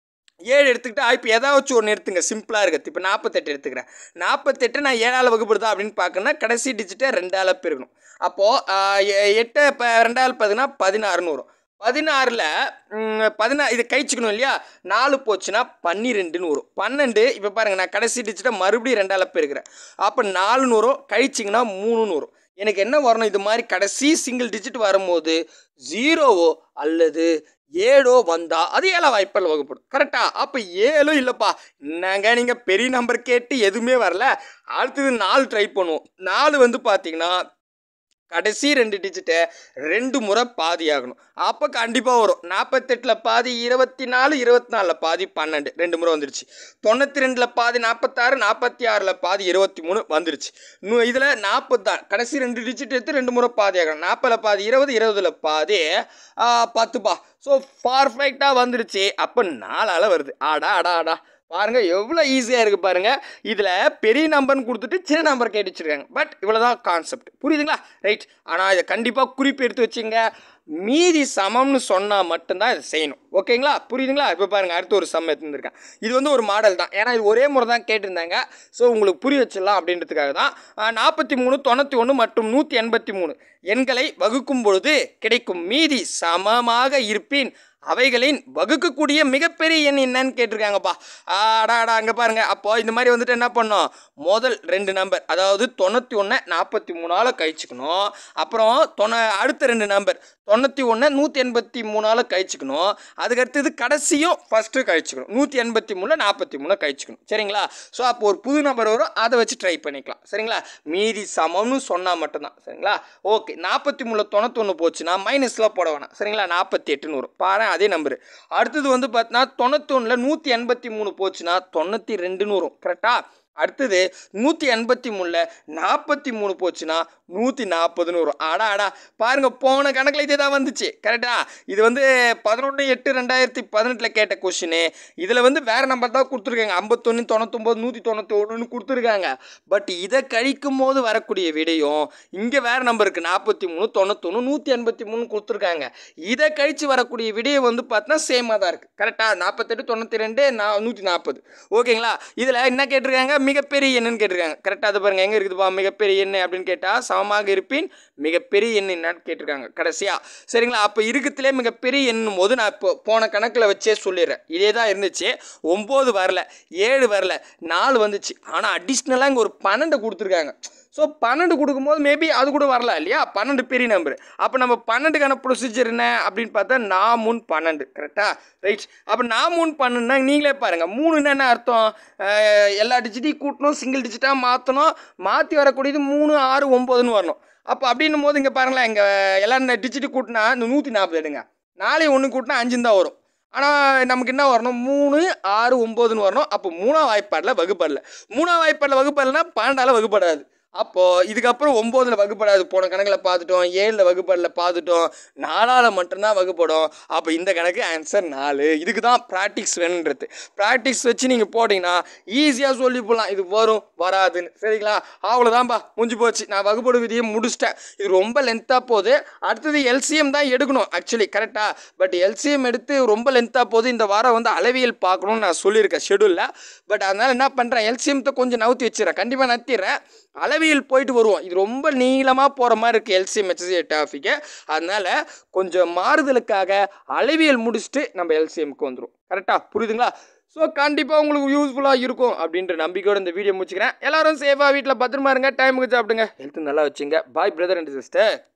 Speaker 1: ஏழு எடுத்துக்கிட்டா இப்போ ஏதாச்சும் ஒன்று எடுத்துங்க சிம்பிளாக இருக்குது இப்போ நாற்பத்தெட்டு எடுத்துக்கிறேன் நாற்பத்தெட்டு நான் ஏழால் வகுப்படுதா அப்படின்னு பார்க்கணுன்னா கடைசி டிஜிட்டை ரெண்டால் பெருகணும் அப்போது எட்டை இப்போ ரெண்டால் பார்த்தீங்கன்னா பதினாறுன்னு வரும் பதினாறில் பதினா இது கழிச்சுக்கணும் இல்லையா நாலு போச்சுன்னா பன்னிரெண்டுன்னு வரும் பன்னெண்டு இப்போ பாருங்கள் நான் கடைசி டிஜிட்டை மறுபடியும் ரெண்டால் போயிருக்கிறேன் அப்போ நாலுன்னு வரும் கழிச்சிங்கன்னா மூணுன்னு வரும் எனக்கு என்ன வரணும் இது மாதிரி கடைசி சிங்கிள் டிஜிட் வரும்போது ஜீரோவோ அல்லது ஏழோ வந்தா அது ஏழா வாய்ப்பில் வகுப்படும் கரெக்டா அப்போ ஏழும் இல்லைப்பா என்னங்க நீங்கள் பெரிய நம்பர் கேட்டு எதுவுமே வரல அடுத்தது நாலு ட்ரை பண்ணுவோம் நாலு வந்து பார்த்தீங்கன்னா கடைசி ரெண்டு டிஜிட்டை ரெண்டு முறை பாதி ஆகணும் அப்போ கண்டிப்பாக வரும் நாற்பத்தெட்டில் பாதி இருபத்தி நாலு இருபத்தி நாலில் பாதி பன்னெண்டு ரெண்டு முறை வந்துருச்சு தொண்ணூற்றி ரெண்டில் பாதி நாற்பத்தாறு நாற்பத்தி ஆறில் பாதி இருபத்தி மூணு வந்துருச்சு இன்னும் இதில் நாற்பது தான் கடைசி ரெண்டு டிஜிட் எடுத்து ரெண்டு முறை பாதி ஆகணும் நாற்பதில் பாதி இருபது இருபதில் பாதி ஆ, பத்துப்பா ஸோ பர்ஃபெக்டாக வந்துருச்சு அப்போ நாலால் வருது ஆடா ஆடா ஆடா பாருங்க எவ்வளோ ஈஸியாக இருக்குது பாருங்க இதில் பெரிய நம்பர்னு கொடுத்துட்டு சின்ன நம்பர் கேட்டு வச்சிருக்காங்க பட் இவ்வளோதான் கான்செப்ட் புரியுதுங்களா ரைட் ஆனால் இதை கண்டிப்பாக குறிப்பு எடுத்து வச்சுங்க மீதி சமம்னு சொன்னால் மட்டும்தான் இதை செய்யணும் ஓகேங்களா புரியுதுங்களா இப்போ பாருங்கள் அடுத்து ஒரு சம் எடுத்துருக்கேன் இது வந்து ஒரு மாடல் தான் ஏன்னா இது ஒரே முறை தான் கேட்டிருந்தாங்க ஸோ உங்களுக்கு புரிய வச்சிடலாம் அப்படின்றதுக்காக தான் நாற்பத்தி மூணு தொண்ணூற்றி ஒன்று மற்றும் நூற்றி எண்பத்தி மூணு எண்களை வகுக்கும் பொழுது கிடைக்கும் மீதி சமமாக இருப்பின் அவைகளின் வகுக்கக்கூடிய மிகப்பெரிய எண் என்னன்னு கேட்டிருக்காங்கப்பா ஆடா ஆடா அங்கே பாருங்க அப்போ இந்த மாதிரி வந்துட்டு என்ன பண்ணோம் முதல் ரெண்டு நம்பர் அதாவது தொண்ணூற்றி ஒன்று நாற்பத்தி மூணால் கழிச்சுக்கணும் அப்புறம் தொண்ண அடுத்த ரெண்டு நம்பர் தொண்ணூற்றி ஒன்று நூற்றி எண்பத்தி மூணால் கழிச்சுக்கணும் அதுக்கடுத்தது கடைசியும் ஃபஸ்ட்டு கழிச்சுக்கணும் நூற்றி எண்பத்தி மூணில் நாற்பத்தி மூணு கழிச்சுக்கணும் சரிங்களா ஸோ அப்போ ஒரு புது நம்பர் வரும் அதை வச்சு ட்ரை பண்ணிக்கலாம் சரிங்களா மீதி சமம்னு சொன்னால் மட்டும்தான் சரிங்களா ஓகே நாற்பத்தி மூணில் தொண்ணூத்தொன்று போச்சுன்னா மைனஸில் போட வேணாம் சரிங்களா நாற்பத்தி எட்டுன்னு வரும் பாரு அதே நம்பர் அடுத்தது வந்து பார்த்தீங்கன்னா தொண்ணூத்தொன்னில் நூற்றி எண்பத்தி மூணு போச்சுன்னா தொண்ணூற்றி ரெண்டுன்னு வரும் கரெக்டாக அடுத்தது நூற்றி எண்பத்தி மூணில் நாற்பத்தி மூணு போச்சுன்னா நூற்றி நாற்பதுன்னு வரும் ஆடா ஆடா பாருங்க போன கணக்கில் இதே தான் வந்துச்சு கரெக்டா இது வந்து பதினொன்று எட்டு ரெண்டாயிரத்தி பதினெட்டில் கேட்ட கொஷினு இதில் வந்து வேறு நம்பர் தான் கொடுத்துருக்காங்க ஐம்பத்தொன்று தொண்ணூத்தொம்பது நூற்றி தொண்ணூற்றி ஒன்றுன்னு கொடுத்துருக்காங்க பட் இதை கழிக்கும் போது வரக்கூடிய விடையும் இங்கே வேறு நம்பர் இருக்குது நாற்பத்தி மூணு தொண்ணூத்தொன்று நூற்றி எண்பத்தி மூணு கொடுத்துருக்காங்க இதை கழித்து வரக்கூடிய விடையை வந்து பார்த்தா சேமாக தான் இருக்குது கரெக்டாக நாற்பத்தெட்டு தொண்ணூற்றி ரெண்டு நா நூற்றி நாற்பது ஓகேங்களா இதில் என்ன கேட்டிருக்காங்க மிகப்பெரிய எண்ணுன்னு கேட்டிருக்காங்க கரெக்டாக அது பாருங்கள் எங்கே இருக்குதுப்பா மிகப்பெரிய எண்ணு அப்படின்னு கேட்டால் சமமாக இருப்பின் மிகப்பெரிய எண் என்னன்னு கேட்டிருக்காங்க கடைசியாக சரிங்களா அப்போ இருக்குதுலே மிகப்பெரிய எண்ணும் போது நான் இப்போ போன கணக்கில் வச்சே சொல்லிடுறேன் இதே தான் இருந்துச்சு ஒம்பது வரல ஏழு வரல நாலு வந்துச்சு ஆனால் அடிஷ்னலாக இங்கே ஒரு பன்னெண்டு கொடுத்துருக்காங்க ஸோ பன்னெண்டு கொடுக்கும்போது மேபி அது கூட வரலாம் இல்லையா பன்னெண்டு பெரிய நம்பர் அப்போ நம்ம பன்னெண்டுக்கான ப்ரொசீஜர் என்ன அப்படின்னு பார்த்தா நான் மூணு பன்னெண்டு கரெக்டாக ரைட் அப்போ நான் மூணு பன்னெண்டுனா நீங்களே பாருங்கள் மூணுன்னா என்ன அர்த்தம் அஹ், எல்லா டிஜிட்டையும் கூட்டணும் சிங்கிள் டிஜிட்டாக மாற்றணும் மாற்றி வரக்கூடியது மூணு ஆறு ஒம்போதுன்னு வரணும் அப்போ அப்படின்னும் போது இங்கே பாருங்களேன் இங்கே எல்லா டிஜிட்டு கூட்டினா இந்த நூற்றி நாற்பது எடுங்க நாளைக்கு ஒன்று கூட்டினா அஞ்சுன்னு தான் வரும் ஆனால் நமக்கு என்ன வரணும் மூணு ஆறு ஒம்போதுன்னு வரணும் அப்போ மூணாம் வாய்ப்பாடில் வகுப்படல மூணாம் வாய்ப்பாடில் வகுப்படலைன்னா பன்னெண்டால் வகுப்படாது அப்போது இதுக்கப்புறம் ஒம்போதில் வகுப்படாது போன கணக்கில் பார்த்துட்டோம் ஏழில் வகுப்படில் பார்த்துட்டோம் நாலால் மட்டும்தான் வகுப்படும் அப்போ இந்த கணக்கு ஆன்சர் நாலு இதுக்கு தான் ப்ராக்டிக்ஸ் வேணுன்றது ப்ராக்டிக்ஸ் வச்சு நீங்கள் போட்டிங்கன்னா ஈஸியாக சொல்லி போடலாம் இது வரும் வராதுன்னு சரிங்களா அவ்வளோதான்பா முடிஞ்சு போச்சு நான் வகுப்படு விதியை முடிச்சிட்டேன் இது ரொம்ப லென்த்தாக போகுது அடுத்தது எல்சிஎம் தான் எடுக்கணும் ஆக்சுவலி கரெக்டாக பட் எல்சிஎம் எடுத்து ரொம்ப லென்த்தாக போகுது இந்த வாரம் வந்து அளவியல் பார்க்கணும்னு நான் சொல்லியிருக்கேன் ஷெடியூலில் பட் அதனால் என்ன பண்ணுறேன் எல்சிஎம்த்தை கொஞ்சம் நவுத்தி வச்சிடறேன் கண்டிப்பாக நத்திடுறேன் அளவியல் போயிட்டு வருவோம் இது ரொம்ப நீளமாக போகிற மாதிரி இருக்குது எல்சிஎம் ஹெச்சி டாபிக்கு அதனால் கொஞ்சம் மாறுதலுக்காக அளவியல் முடிச்சுட்டு நம்ம எல்சிஎம்க்கு வந்துடும் கரெக்டாக புரியுதுங்களா ஸோ கண்டிப்பாக உங்களுக்கு யூஸ்ஃபுல்லாக இருக்கும் அப்படின்ற நம்பிக்கையோட இந்த வீடியோ முடிச்சுக்கிறேன் எல்லாரும் சேஃபாக வீட்டில் பத்திரமா இருங்க டைமுக்கு சாப்பிடுங்க ஹெல்த் நல்லா வச்சுங்க பாய் பிரதர் அண்ட் சிஸ்டர்